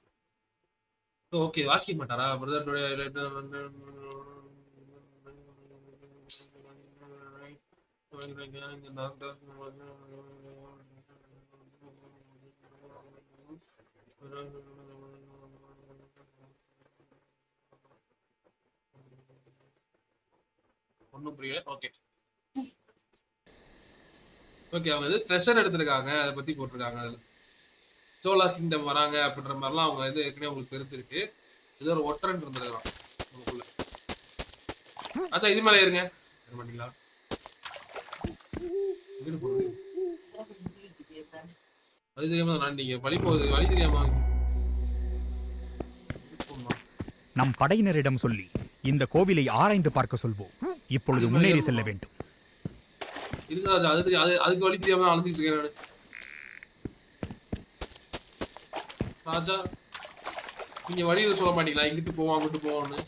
ஓகே வாசிக்க மாட்டாரா பிரதர் ஒன்றும் புரியல ஓகே ஓகே அவங்க வந்து ட்ரெஷர் எடுத்திருக்காங்க அதை பத்தி போட்டிருக்காங்க அதுல சோலா கிங்டம் வராங்க அப்படின்ற மாதிரிலாம் அவங்க இது ஏற்கனவே உங்களுக்கு தெரிஞ்சிருக்கு ஏதோ ஒரு ஒற்றன் இருந்திருக்கான் உங்களுக்குள்ள அச்சா இது மேல ஏறுங்க ஏற மாட்டீங்களா எங்கிட்டு போகுது அது தெரியாம தான் நான் நீங்க வழி போகுது வழி தெரியாம போகுமா? நம் படையினரிடம் சொல்லி இந்த கோவிலை ஆராய்ந்து பார்க்க சொல்வோம் இப்பொழுது முன்னேறி செல்ல வேண்டும் இருக்கு ராஜா அது தெரியும் அது அதுக்கு வழி தெரியாம தான் அழுந்துட்டு இருக்கேன் நானு ராஜா நீங்க வழி எதுவும் சொல்ல மாட்டீங்களா இங்கிட்டு போவோம் அங்கிட்டு போவோம்னு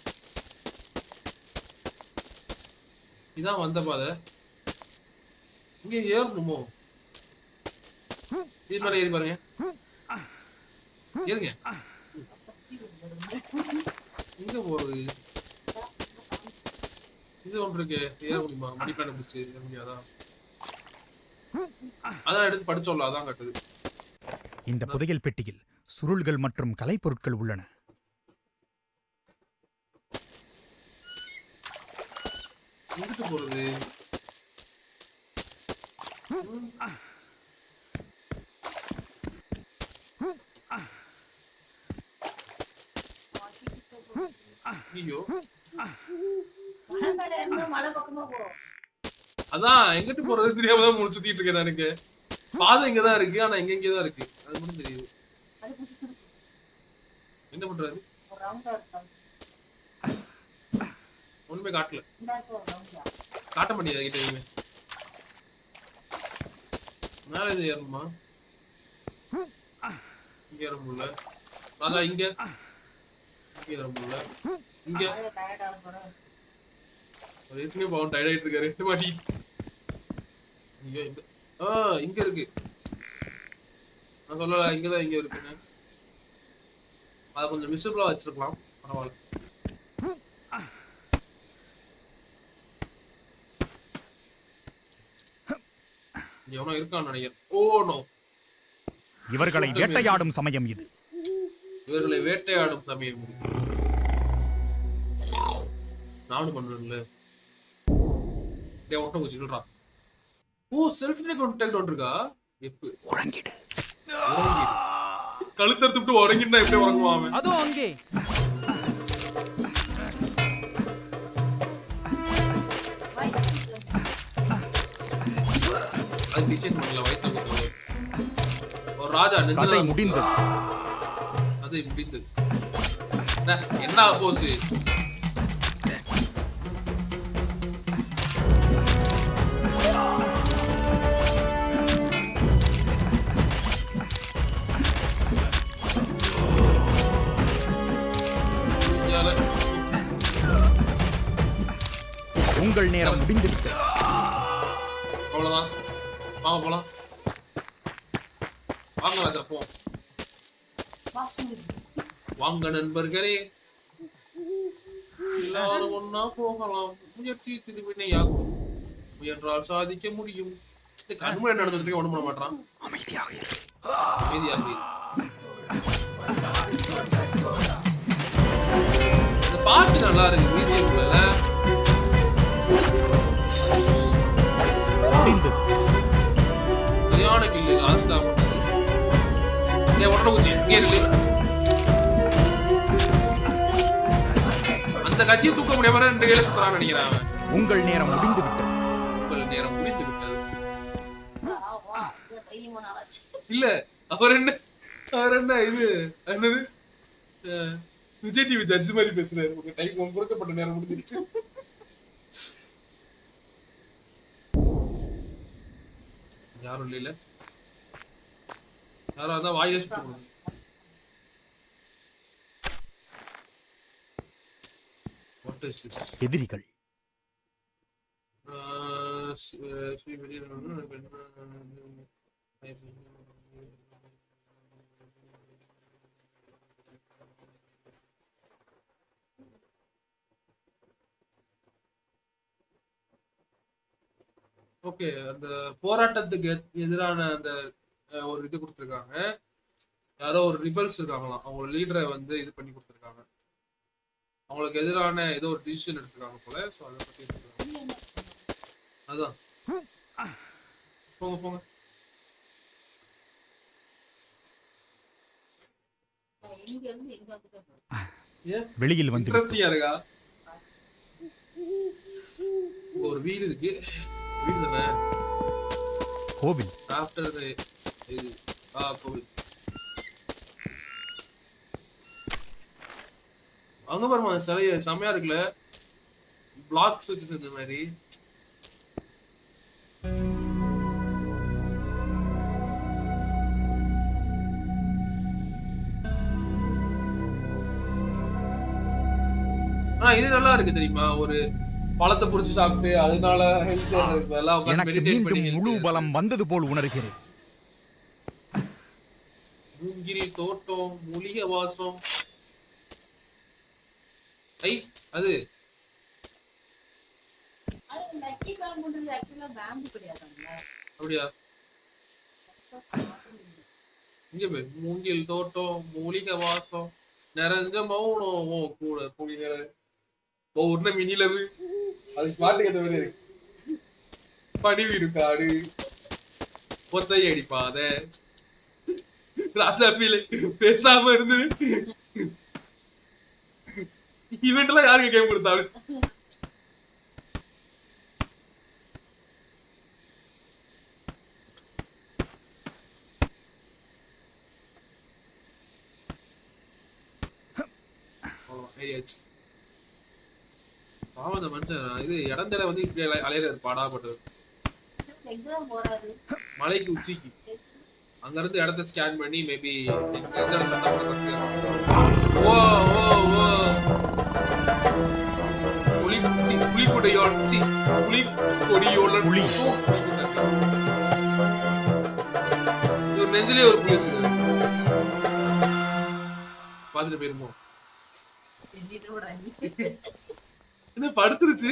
இதான் வந்த பாதை இங்க ஏறணுமோ இது மேல ஏறி பாருங்க ஏறுங்க எங்க போறது இது ஒன்று இருக்கு ஏற முடியுமா மடிப்பேன பிடிச்சி ஏற முடியாதா அதான் எடுத்து படிச்சோம்ல அதான் கட்டுது இந்த புதையல் பெட்டியில் சுருள்கள் மற்றும் கலைப்பொருட்கள் உள்ளன எங்கிட்டு போறது ஐயோ மலை மேல இருந்தா மலை பக்கமா போ. அதான் எங்கிட்டு போறது தெரியாம தான் மூணு சுத்திட்டு இருக்கேன் நான் எனக்கு பாதை இங்கதான் இருக்கு ஆனா எங்க இங்கதான் இருக்கு அது மட்டும் தெரியுது அது புடிச்சு திருக்கு. என்ன பண்றாரு ஒரு ரவுண்டா இருக்காது. ஒண்ணுமே காட்டல இந்த இடத்துல ஒரு ரவுண்டா. காட்ட மாட்டேங்குது கிட்ட எதுவுமே மேல இது ஏறணுமா இங்க ஏற முடியல ராஜா இங்க இங்க ஏற முடியல இங்க அழகா tired ஆக போற. அவர் ஏற்கனவே பாவம் டயர்ட் ஆயிட்டு இருக்காரு எட்டு மாட்டி இங்க இங்க ஆ இங்க இருக்கு நான் சொல்லல இங்கதான் இங்க இருக்குன்னு அதை கொஞ்சம் விசிபிளா வச்சிருக்கலாம் பரவாயில்ல இங்க எவனோ இருக்கான்னு நினைக்கிறேன் ஓ நோ இவர்களை வேட்டையாடும் சமயம் இது இவர்களை வேட்டையாடும் சமயம் இது. நானும் பண்ணுவேன்ல டேய் ஒட்ட பூச்சி விடுறா ஓ செல்ஃப் கான்டாக்ட் ஒன்று இருக்கா எப்ப உறங்கிடு கழுத்தறுத்து விட்டு உறங்கிட்டா எப்படி உறங்குவான் அவன் அதோ அங்கே அது டிசைன் பண்ணல வயிற்று குத்துறது ஒரு ராஜா கதை நெஞ்சில முடிந்தது அது முடிந்தது அண்ணா, என்ன போச்சு இந்தியால உங்கள் நேரம் முடிந்துவிட்டது அவ்வளவுதான் வாங்க போலாம் வாங்க ராஜா போ வாங்க நண்பர்களே எல்லாரும் ஒன்னா போகலாம் முயற்சி திருவினையாகும் முயன்றால் சாதிக்க முடியும் இந்த கண்முறை நடந்துட்டு ஒண்ணு பண்ண மாட்டான் அமைதியாக இரு அமைதியாக இரு. இந்த பாட்டு நல்லா இருக்கு பிஜிஎம்ல முடிந்தது சரியான கில்லு லாஸ்டா பண்ணது ஏன் உடனே குச்சி இங்கே இருக்கு அந்த கத்தியை தூக்க முடியாம ரெண்டு கையில குத்துறான்னு நினைக்கிறேன் அவன் உங்கள் நேரம் முடிந்துவிட்டது உங்கள் நேரம் முடிந்து விட்டது டெய்லி மூணு நாளாச்சு இல்ல அவர் என்ன அவர் என்ன இது என்னது அஹ், விஜய் டிவி ஜட்ஜ் மாதிரி பேசுறாரு உங்க டைம் உங்க கொடுக்கப்பட்ட நேரம் முடிஞ்சிருச்சு யாரும் இல்ல யாரும் அதான் வாயில சுட்டு கொடுங்க What is this? எதிரிகள் Uh, s- uh, Shri okay அந்த போராட்டத்துக்கு எத்- எதிரான அந்த அஹ், ஒரு இது கொடுத்துருக்காங்க யாரோ ஒரு ரிபல்ஸ் இருக்காங்களாம் அவங்களோட லீடரை வந்து இது பண்ணி கொடுத்துருக்காங்க அவங்களுக்கு எதிரான ஏதோ ஒரு டிசிஷன் எடுத்திருக்காங்க போல ஸோ அதை பத்தி எடுத்துருக்காங்க. அதான் போங்க போங்க எங்க இருந்து எங்க வந்துட்டு ஏன் வெளியில் வந்து இன்ட்ரெஸ்டிங்கா இருக்கா இங்க ஒரு வீடு இருக்கு வீடு தானே கோவில் ஆஃப்டர் இது ஆ கோவில் அங்க பாருமா சிலைய செமையா இருக்குல்ல பிளாக்ஸ் வச்சு செஞ்ச மாதிரி ஆனா இது நல்லா இருக்கு தெரியுமா ஒரு பழத்தை புடிச்சு சாப்பிட்டு அதனால ஹெல்த் எல்லாம் உட்கார்ந்து எனக்கு மெடிடேட் பண்ணி மீண்டும் முழு பலம் வந்தது போல் உணர்கிறேன் மூங்கிரி தோட்டம் மூலிகை வாசம் ஐ அது அது லக்கி பேம்புன்றது ஆக்சுவலா பேம்பு கிடையாதுல்ல அப்படியா இங்க போய் மூங்கில் தோட்டம் மூலிகை வாசம் நிறைஞ்ச மௌனம் ஓ கூட புலிகள ஓ உன்ன மினிலவு அது பாட்டு கேட்ட மாதிரி இருக்கு படி வீடு காடு ஒத்தை அடிப்பாத ராஜா பீலை பேசாம இருந்து இவெண்ட் எல்லாம் யாருக்கு கேம் கொடுத்தாரு ஏறியாச்சு பாவம் அந்த மனுஷன் இது இடந்தல வந்து இப்படி அலை- அலையறாரு பாடாப்பட்டு எக்ஸாம் போறாரு மலைக்கு உச்சிக்கு அங்க இருந்து இடத்த ஸ்கேன் பண்ணி மேபி எந்த இடம் சத்தம் போட consider ஓ ஓ ஓ புலி சி புலிக்குடையோட சி புலி கொடியோட புலி. இவர் நெஞ்சிலே ஒரு புலி வச்சிருக்காரு பாத்துட்டு போயிருமோ என்னோட அணி. என்ன படுத்துருச்சு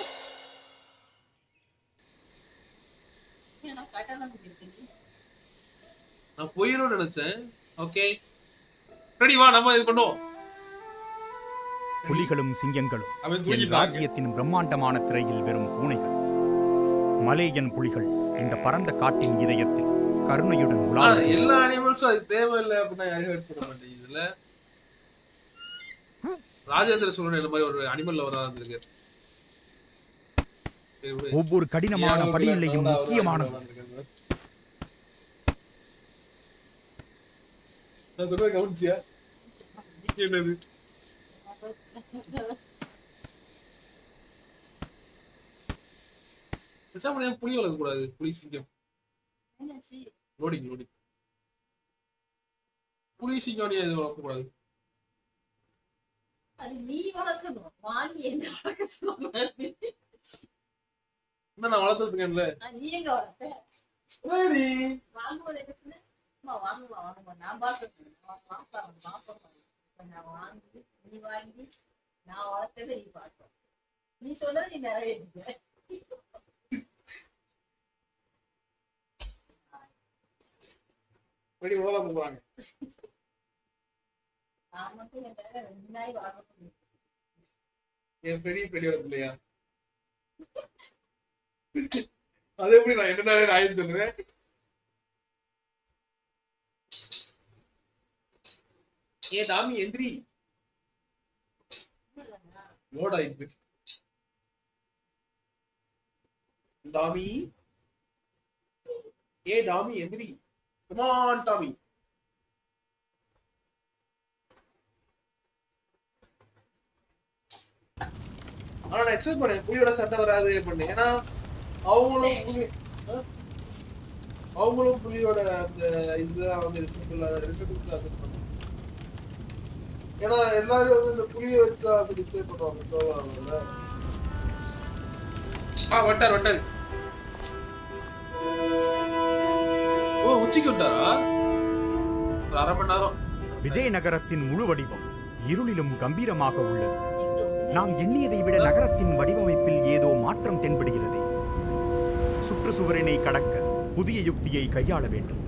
ஏன்னா கட்டணம் இருக்கு நான் போயிரும் நினைச்சேன் ஓகே ரெடி வா நம்ம இது பண்ணுவோம் புலிகளும் சிங்கங்களும் அவன் என் தூங்கிட்டாங்க ராஜ்யத்தின் பிரம்மாண்டமான திரையில் வெறும் பூனைகள் மலேயன் புலிகள் இந்த பரந்த காட்டின் இதயத்தில் கருணையுடன் ஆனா, உலாவுகின்றன. எல்லா அனிமல்ஸும் அது தேவையில்லை அப்படின்னா யாரும் ஹெல்ப் பண்ண மாட்டேங்குதுல ராஜேந்திர சோழன் இந்த மாதிரி ஒரு அனிமல் லவரா இருந்திருக்கு சரி, விடு. ஒவ்வொரு கடினமான ஏன் படிநிலையும் அவரு முக்கியமானது அவரு இருந்திருக்காரு. நான் சொல்றது கவனிச்சியா என்னது பேசாம ஏன் புலி வளர்க்க கூடாது புலி சிங்கம் என்னாச்சு? லோடிங் லோடிங் புலி சிங்கம் ஏன் இது வளர்க்க கூடாது அது நீ வளர்க்கணும் வாங்கி என்ன வளர்க்க சொன்னாரு என்ன நான் வளர்த்துட்டு இருக்கேன்ல நீ எங்க வளர்த்த Ready. வாங்கும்போது என்ன சொன்ன அம்மா வாங்குவா வாங்குவா நான் பார்க்கணும் சாப்பிடணும் சாப்பிடணும் இப்ப நான் வாங்கி நீ வாங்கி நான் வளர்த்ததை நீ பார்க்கணும் நீ சொன்னதை நீ நிறைவேற்ற Ready, உலகம் போறாங்க நான் மட்டும் என் பேர ரெண்டு நாய் வளர்க்க முடியும் என் பெரிய பெரிய இல்லையா அது எப்படி நான் என்ன நேரம் ஆயிரம் சொல்றேன் ஏ டாமி எந்திரி லோட் ஆயிட்டு டாமி ஏ டாமி எந்திரி கமான் டாமி ஆனா நான் எக்ஸ்பெக்ட் பண்ணேன் புலியோட சண்டை வராது பண்ணு ஏன்னா அவங்களும் புலி அஹ்? அவங்களும் புலியோட அந்த இதுதான் வந்து ரிசல்ட்ல ரிசல்ட் அது பண்ணு ஏன்னா எல்லாரும் வந்து இந்த புலியை வச்சு அது டிசைட் பண்ணுவாங்க சோழாவில் ஆ வட்டார் வட்டார் ஓ உச்சிக்கு விட்டாரா ஒரு அரை மணி நேரம் விஜயநகரத்தின் முழு வடிவம் இருளிலும் கம்பீரமாக உள்ளது எங்க நாம் எண்ணியதை விட நகரத்தின் வடிவமைப்பில் ஏதோ மாற்றம் தென்படுகிறதே சுற்றுச்சுவரினை கடக்க புதிய யுக்தியை கையாள வேண்டும்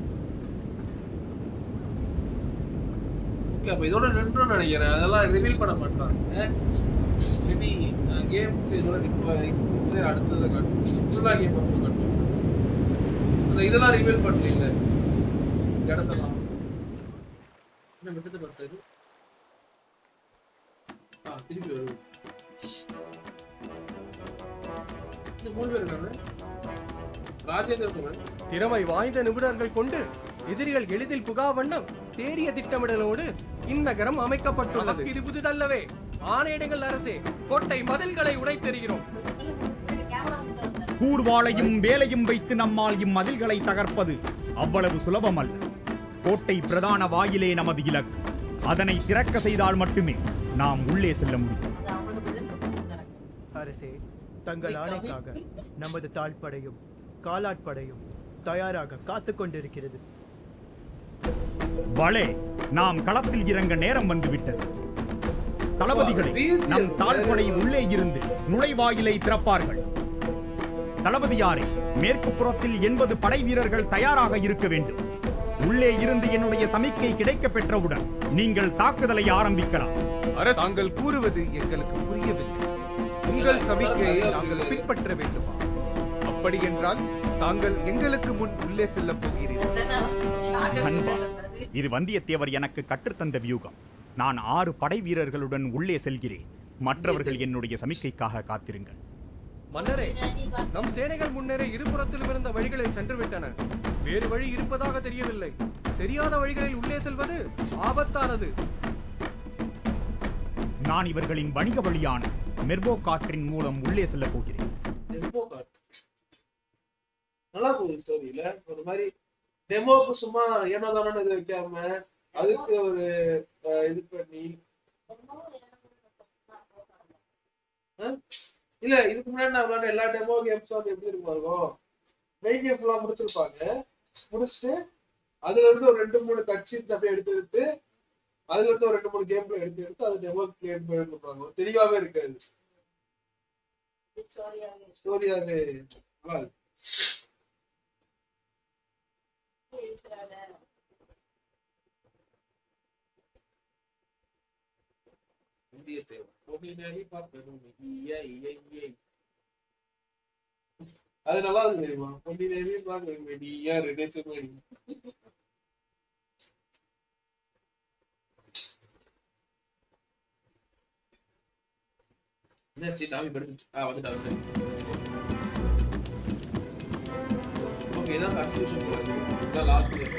ஓகே அப்ப இதோட நின்றும் நினைக்கிறேன் அதெல்லாம் ரிவீல் பண்ண மாட்டாங்க மேபி கேம் இதோட நிப்ப நின்று அடுத்தது காட்டும் ஃபுல்லா கேம் அப்போ காட்டும் அந்த இதெல்லாம் ரிவீல் பண்ணல இந்த இடத்தெல்லாம் என்ன விட்டது பார்த்தது ஆ திருப்பி வருது இந்த மூணு பேர் இருக்காங்க ராஜேந்திர குமார் திறமை வாய்ந்த நிபுணர்கள் கொண்டு எதிரிகள் எளிதில் புகா வண்ணம் தேறிய திட்டமிடலோடு இந்நகரம் அமைக்கப்பட்டுள்ளது இது புதிதல்லவே ஆணையிடுங்கள் அரசே கோட்டை மதில்களை உடைத்தெறிகிறோம் கேமரா கிட்ட வந்தாரு கூர்வாளையும் வேலையும் வைத்து நம்மால் இம்மதில்களை தகர்ப்பது அவ்வளவு சுலபமல்ல கோட்டை பிரதான வாயிலே நமது இலக்கு அதனை திறக்க செய்தால் மட்டுமே நாம் உள்ளே செல்ல முடியும் அது அவங்களுக்கு நடக்கும் அரசே தங்கள் ஆணைக்காக நமது தாழ்படையும் காலாட்படையும் தயாராக காத்துக் கொண்டிருக்கிறது வளே நாம் களத்தில் இறங்க நேரம் வந்துவிட்டது தளபதிகளே நம் தாழ்படை உள்ளே இருந்து நுழைவாயிலை திறப்பார்கள் தளபதியாரே மேற்கு புறத்தில் எண்பது படை வீரர்கள் தயாராக இருக்க வேண்டும் உள்ளே இருந்து என்னுடைய சமிக்கை கிடைக்கப் பெற்றவுடன் நீங்கள் தாக்குதலை ஆரம்பிக்கலாம் அரசு தாங்கள் கூறுவது எங்களுக்கு புரியவில்லை உங்கள் சமிக்கையை நாங்கள் பின்பற்ற வேண்டுமா அப்படி என்றால் தாங்கள் எங்களுக்கு முன் உள்ளே செல்ல போகிறீர்கள் நண்பா, இது வந்தியத்தேவர் எனக்கு கற்றுத்தந்த வியூகம் நான் ஆறு படை வீரர்களுடன் உள்ளே செல்கிறேன் மற்றவர்கள் என்னுடைய சமிக்கைக்காக காத்திருங்கள் மன்னரே நம் சேனைகள் முன்னரே இருபுறத்திலும் இருந்த வழிகளில் சென்று விட்டன வேறு வழி இருப்பதாக தெரியவில்லை தெரியாத வழிகளில் உள்ளே செல்வது ஆபத்தானது நான் இவர்களின் வணிக வழியான மெர்போ காற்றின் மூலம் உள்ளே செல்லப் போகிறேன் டெமோ கார்டு நல்லா போகுது ஸ்டோரியில ஒரு மாதிரி டெமோக்கு சும்மா ஏனோ தானோ இது வைக்காம அதுக்கு ஒரு அஹ், இது பண்ணி அஹ், இல்ல இதுக்கு முன்னாடி நான் விளையாண்ட எல்லா டெமோ கேம்ஸும் வந்து எப்படி இருக்கும் இருக்கும் மெயின் கேம் ஃபுல்லா முடிச்சிருப்பாங்க முடிச்சுட்டு அதுல இருந்து ஒரு ரெண்டு மூணு கட்சின்ஸ் அப்படியே எடுத்து எடுத்து அதுல இருந்து ஒரு ரெண்டு மூணு கேம் பிளே எடுத்து எடுத்து அது டெமோ கிரியேட் பண்ணி கொடுப்பாங்க தெளிவாவே இருக்காது சாரியாவே ஸ்டோரியாவே நல்லா இருக்கு இருக்கிறாங்க இந்திய தேவை ஒபினரி பார்க்கணும் இய இய இய அது நல்லா இருக்கு தெரியுமா ஒபினரி பார்க்கணும் இய ரெடியூஸ் பண்ணி என்னாச்சு நாமி படுத்துச்சு ஆ வந்துட்டா வந்து ஓகே இதான் கன்ஃபியூஷன் போல இதான் லாஸ்ட் இயர்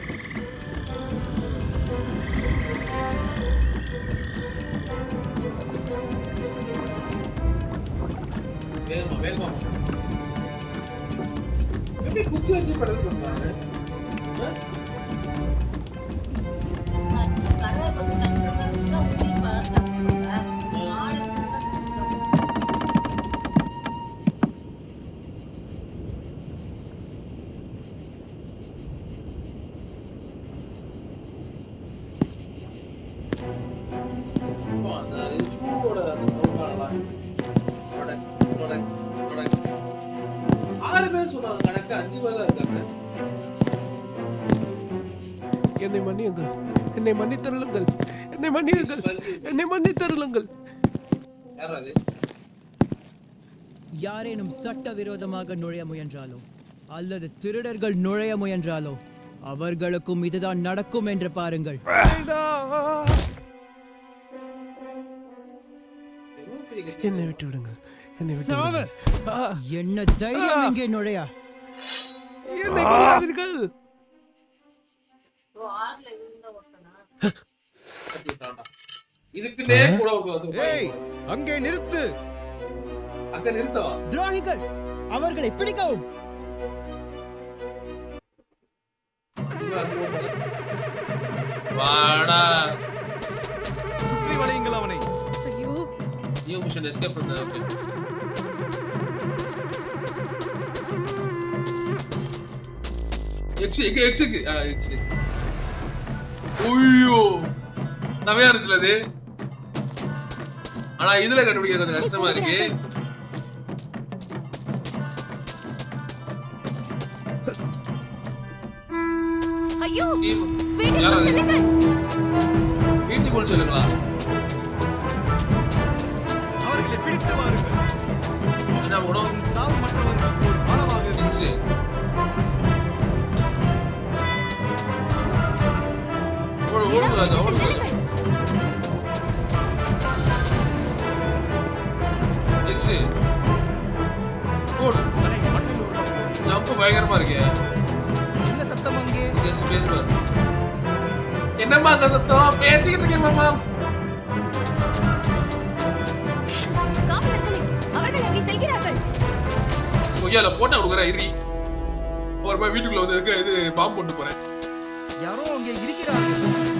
வேகமா வேகமா எப்படி குச்சி வச்சு படுத்து பண்றாங்க கடை வந்து கஷ்டமா ஊட்டி சாப்பிடுவாங்க நீ ஆளை இப்போ அந்த ஸ்கூலோட சவுண்டாலாம் ஆறு பேர் சொன்னாங்க கணக்கு அஞ்சு பேர் தான் இருக்காங்க என்னை மன்னியுங்கள் என்னை மன்னித்தருளுங்கள் என்னை மன்னியுங்கள் என்னை மன்னித்தருளுங்கள் யார் அது யாரேனும் சட்டவிரோதமாக நுழைய முயன்றாலோ அல்லது திருடர்கள் நுழைய முயன்றாலோ அவர்களுக்கும் இதுதான் நடக்கும் என்று பாருங்கள் எவ்வளவு பெரிய கத்தி? என்னை விட்டு விடுங்கள் என்னை விட்டு விடுங்கள் ஆ, என்ன தைரியம் இங்கே நுழைய என்னை கொல்லாதீர்கள் ஓ ஆறுல இருந்த ஒருத்தனா கத்தி விட்டான்டா. இதுக்குன்னே கூட ஒரு ஏய் அங்கே நிறுத்து அங்க நிறுத்தவா துரோகிகள் அவர்களை பிடிக்கவும் அஞ்சு பேர் அங்க போட்டு. வாடா சுற்றி வளையுங்கள் அவனை ஐயோ நியூ மிஷன் எஸ்கேப் பண்ண ஓகே எக்ஸ் எங்க எக்ஸுக்கு ஆ எக்ஸ் ஐயோ செமையா இருந்துச்சுல அது ஆனா இதுல கண்டுபிடிக்க கொஞ்சம் கஷ்டமா இருக்கு ஐயோ டீம் வீட்டுக்குள் யார் அது? செல்லுங்கள் வீட்டுக்குள் சொல்லுங்களா அவர்களை பிடித்து வாருங்கள் என்ன உணவு சாவு மற்றவர்களுக்கு ஒரு பாடமாக இருக்கும். எக்ஸ் ஓடு ஓடு ராஜா ஓடு ராஜா எக்ஸ் ஓடு ஜம்ப் பயங்கரமா இருக்கே என்ன சத்தம் அங்கே எஸ் ஸ்பேஸ் பார் என்னம்மா அந்த சத்தம் பேசிக்கிட்டு இருக்கேன் மாமா காவலர்களே அவர்கள் அங்கே செல்கிறார்கள் கொய்யால போட்டா கொடுக்குறேன் இரி ஒரு மாதிரி வீட்டுக்குள்ள வந்து இருக்க இது பாம்பு போட்டு போறேன் யாரோ அங்கே இருக்கிறார்கள்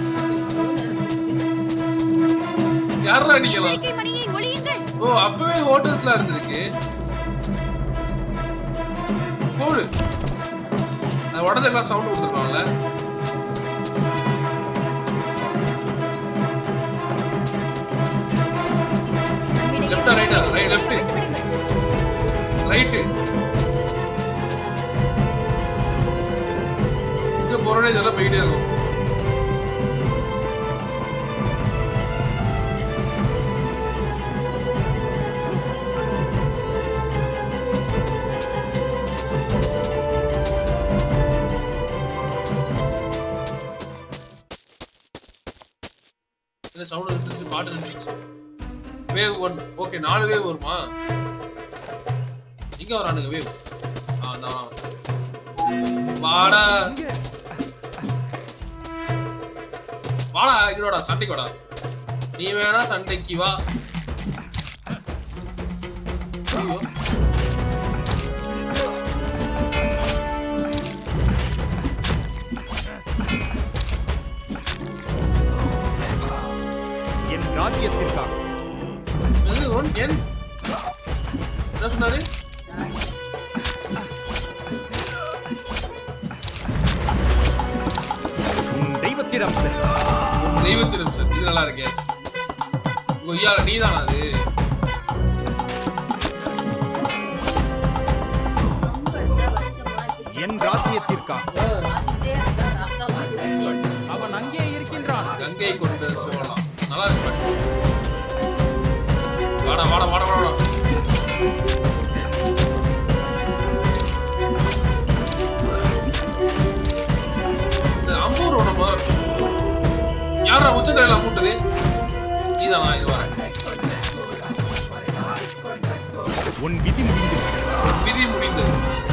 யாரா அடிக்கலாம் எச்சரிக்கை மணியை ஒளியுங்கள் ஓ அப்பவே ஹோட்டல்ஸ்லாம் இருந்திருக்கு போடு அது உடஞ்செல்லாம் சவுண்ட் கொடுத்துருப்பாங்கல்ல நம்மிடையே Left ஆ, right ஆ? Right, left. விடுங்கள். ரைட்டு இங்க போறோட இதெல்லாம் போயிட்டே இருக்கும் இந்த சவுண்ட் இருந்துச்சு பாட்டு இருந்துச்சு வேவ் ஒன் ஓகே நாலு வேவ் வருமா எங்க வரானுங்க வேவ் ஆ நான் வாடா வாடா இதோட சண்டைக்கு வாடா நீ வேணா சண்டைக்கு வா ஐயோ. என் ராஜ்யத்திற்காக இது ஒன் என் என்ன சொன்னாரு உன் தெய்வத்திடம் செல் உன் தெய்வத்திடம் சார் இது நல்லா இருக்கே கொய்யால நீதானா அது ரொம்ப இதா வச்சமா இருக்கு. என் ராஜ்யத்திற்காக ஐயோ, ராஜிட்டே இருந்தா ராசா மாட்டிக்கிட்டே இருக்கு. அவன் அங்கே இருக்கின்றான் கங்கை கொண்டு சோழலாம் நல்லா இருக்கு வாடா வாடா வாடா வாடா இந்த அம்பூர் நம்ம யாரா உச்சத்திரையில கூட்டது நீதானா இது வரேன் உன் விதி முடிந்து விதி முடிந்தது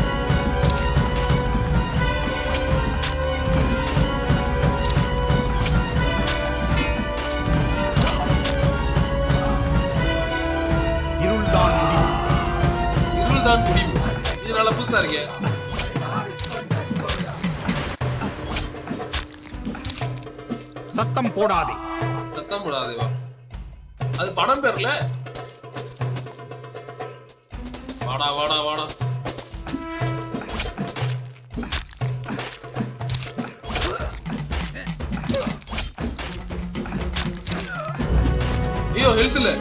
இருள்தான் முடிவு இருள்தான் முடிவு இது நல்லா புதுசா இருக்கே சத்தம் போடாதே சத்தம் போடாதேவா அது படம் பேர்ல வாடா வாடா வாடா ஐயோ ஹெல்த் இல்ல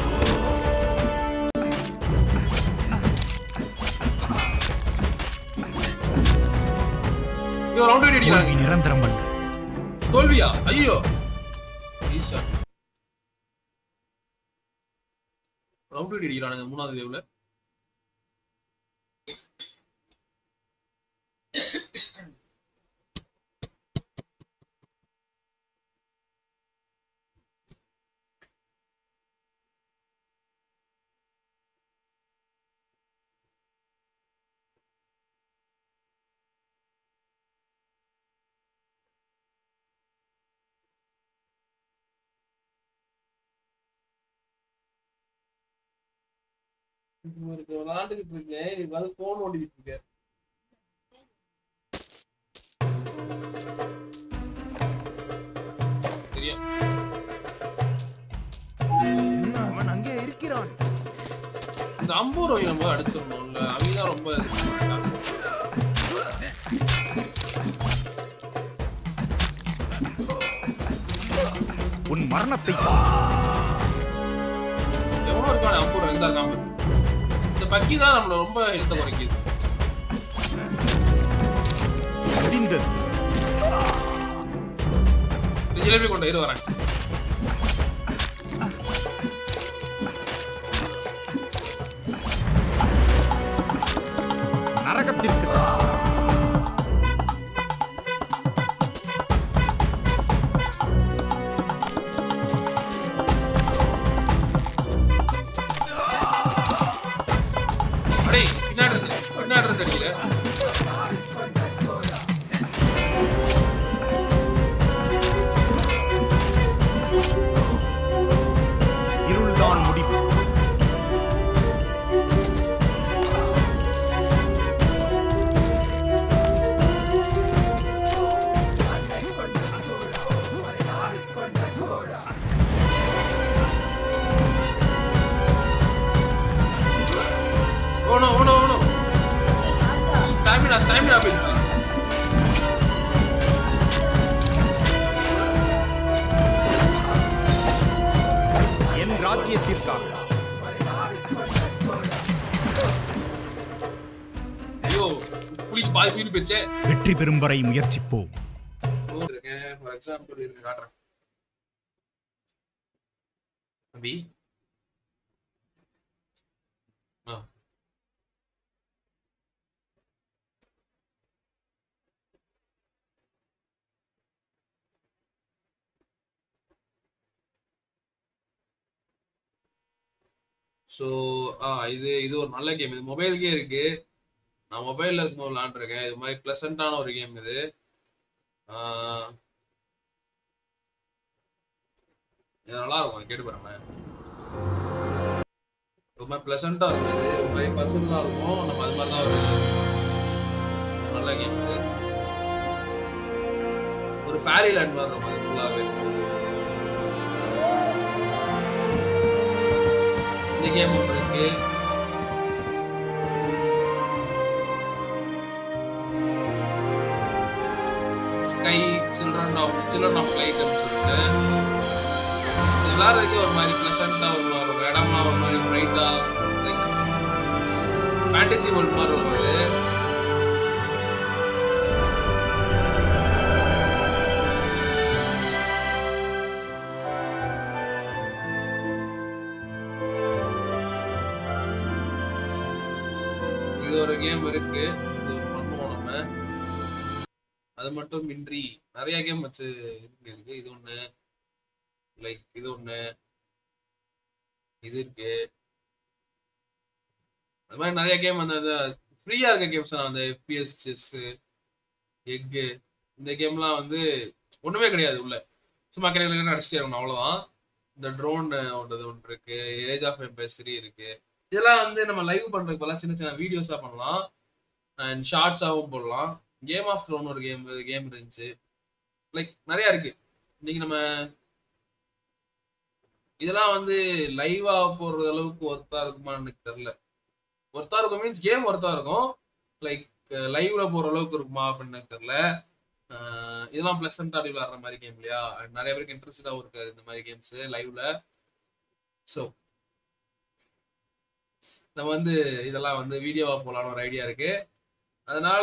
ஐயோ ரவுண்ட் அடிக்கிறாங்க தோல்வி நிரந்தரம் அல்ல தோல்வியா ஐயோ ஈஷா ரவுண்ட் அடிக்கிறானுங்க மூணாவது வேவ்ல இருக்கு விளாண்டுக்கிட்டு இருக்கேன் நீ வந்து போன் ஓடிக்கிட்டு இருக்க தெரியும் அவன் அங்கே இருக்கிறான் இந்த அம்பூர் நம்ம அடிச்சிடணும்ல அவங்க தான் ரொம்ப இது பண்றாங்க. உன் மரணத்தை பார். எவ்வளவு இருக்கான அம்பூர் எந்த காம்பு இந்த பக்கி தான் நம்மள ரொம்ப ஹெல்த்த குறைக்குது முடிந்தது இந்த ஜிலேபி கொண்டு இரு வரேன் நரகத்திற்கு செல். அடே பின்னாடி இருந்து பின்னாடி இருந்து அடிக்கிற இருள்தான் முடிவு ஓனோ ஓனோ ஓனோ ஸ்டாமினா ஸ்டாமினா போயிடுச்சு என் ராஜ்யத்திற்காக ஐயோ புளிக்கு பாதி உயிர் போயிடுச்சே வெற்றி பெறும் வரை முயற்சிப்போம் இருக்கேன் ஃபார் எக்ஸாம்பிள் இருக்கு காட்டுறேன் அபி ஆ ஸோ ஆ இது இது ஒரு நல்ல கேம் இது மொபைலுக்கே இருக்கு நான் மொபைல்ல இருக்கும்போது விளாண்டுருக்கேன் இது மாதிரி ப்ளசண்டான ஒரு கேம் இது ஆஹ் இது நல்லா இருக்கும் கேட்டு பாருங்களேன் ரொம்ப ப்ளசண்டா இருக்கும் இது ஒரு மாதிரி பர்சனலா இருக்கும் நம்ம அது மாதிரி தான் ஒரு நல்ல கேம் இது ஒரு ஃபேரி லேண்ட் மாதிரி இருக்கும் அது ஃபுல்லாவே இந்த கேம் ஒன்று இருக்கு sky children of children of light சொல்லிட்டு இது விளையாடுறதுக்கு ஒரு மாதிரி பிளசண்டா ஒரு மாதிரி ஒரு இடம்லாம் ஒரு மாதிரி பிரைட்டா லைக் ஃபேண்டசி வேர்ல்ட் மாதிரி ஒரு இது இது ஒரு கேம் இருக்கு இது பண்ணுவோம் நம்ம அது மட்டும் இன்றி நிறைய கேம் வச்சு இருக்கு இருக்கு இது ஒண்ணு லைக் இது ஒண்ணு இது இருக்கு அது மாதிரி நிறைய கேம் அந்த ஃப்ரீயா இருக்க கேம்ஸ் அந்த எஃபிஎஸ் செஸ் எக்கு இந்த கேம்லாம் வந்து ஒண்ணுமே கிடையாது உள்ள சும்மா கிடையாது அடிச்சுட்டே இருக்கணும் அவ்வளவுதான் இந்த ட்ரோன் ஒன்றது ஒன்று இருக்கு ஏஜ் ஆஃப் எம்பைஸ் த்ரீ இருக்கு இதெல்லாம் வந்து நம்ம லைவ் பண்றதுக்கு பதிலா சின்ன சின்ன வீடியோஸா பண்ணலாம் அண்ட் ஷார்ட்ஸாவும் போடலாம் கேம் ஆஃப் த்ரோன் ஒரு கேம் கேம் இருந்துச்சு லைக் நிறைய இருக்கு இன்னைக்கு நம்ம இதெல்லாம் வந்து லைவா போடுற அளவுக்கு ஒர்த்தா இருக்குமான்னு எனக்கு தெரியல ஒர்த்தா இருக்கும் மீன்ஸ் கேம் ஒர்த்தா இருக்கும் லைக் லைவ்ல போற அளவுக்கு இருக்குமா அப்படின்னு எனக்கு தெரியல அஹ் இதெல்லாம் பிளசண்டா விளையாடுற மாதிரி கேம் இல்லையா And நிறைய பேருக்கு இன்ட்ரெஸ்டடாகவும் இருக்காது இந்த மாதிரி கேம்ஸ் லைவ்ல ஸோ நம்ம வந்து இதெல்லாம் வந்து வீடியோவா போலான்னு ஒரு ஐடியா இருக்கு அதனால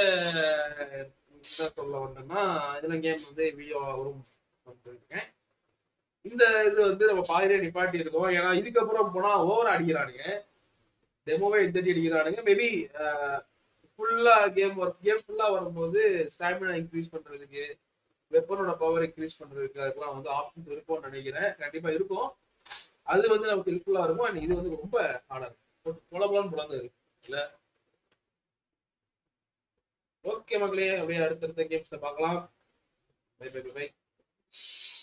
என்ன சொல்ல வந்தோம்னா இதுல கேம் வந்து வீடியோவா வரும் இருக்கேன் இந்த இது வந்து நம்ம பாதிலே நிப்பாட்டி இருக்கோம் ஏன்னா இதுக்கப்புறம் போனா ஓவர் அடிக்கிறானுங்க டெமோவே எத்தடி அடிக்கிறானுங்க மேபி ஃபுல்லா கேம் ஒர்க் கேம் ஃபுல்லா வரும்போது ஸ்டாமினா இன்க்ரீஸ் பண்றதுக்கு வெப்பனோட பவர் இன்க்ரீஸ் பண்றதுக்கு அதுக்கெல்லாம் வந்து ஆப்ஷன்ஸ் இருக்கும்னு நினைக்கிறேன் கண்டிப்பா இருக்கும் அது வந்து நமக்கு ஹெல்ப்ஃபுல்லா இருக்கும் அண்ட் இது வந்து ரொம்ப ஹார்டா இருக்கும் புல புலன்னு புலந்து இல்ல ஓகே மக்களே அப்படியே அடுத்தடுத்த கேம்ஸ்ல பார்க்கலாம் பை பை பை பை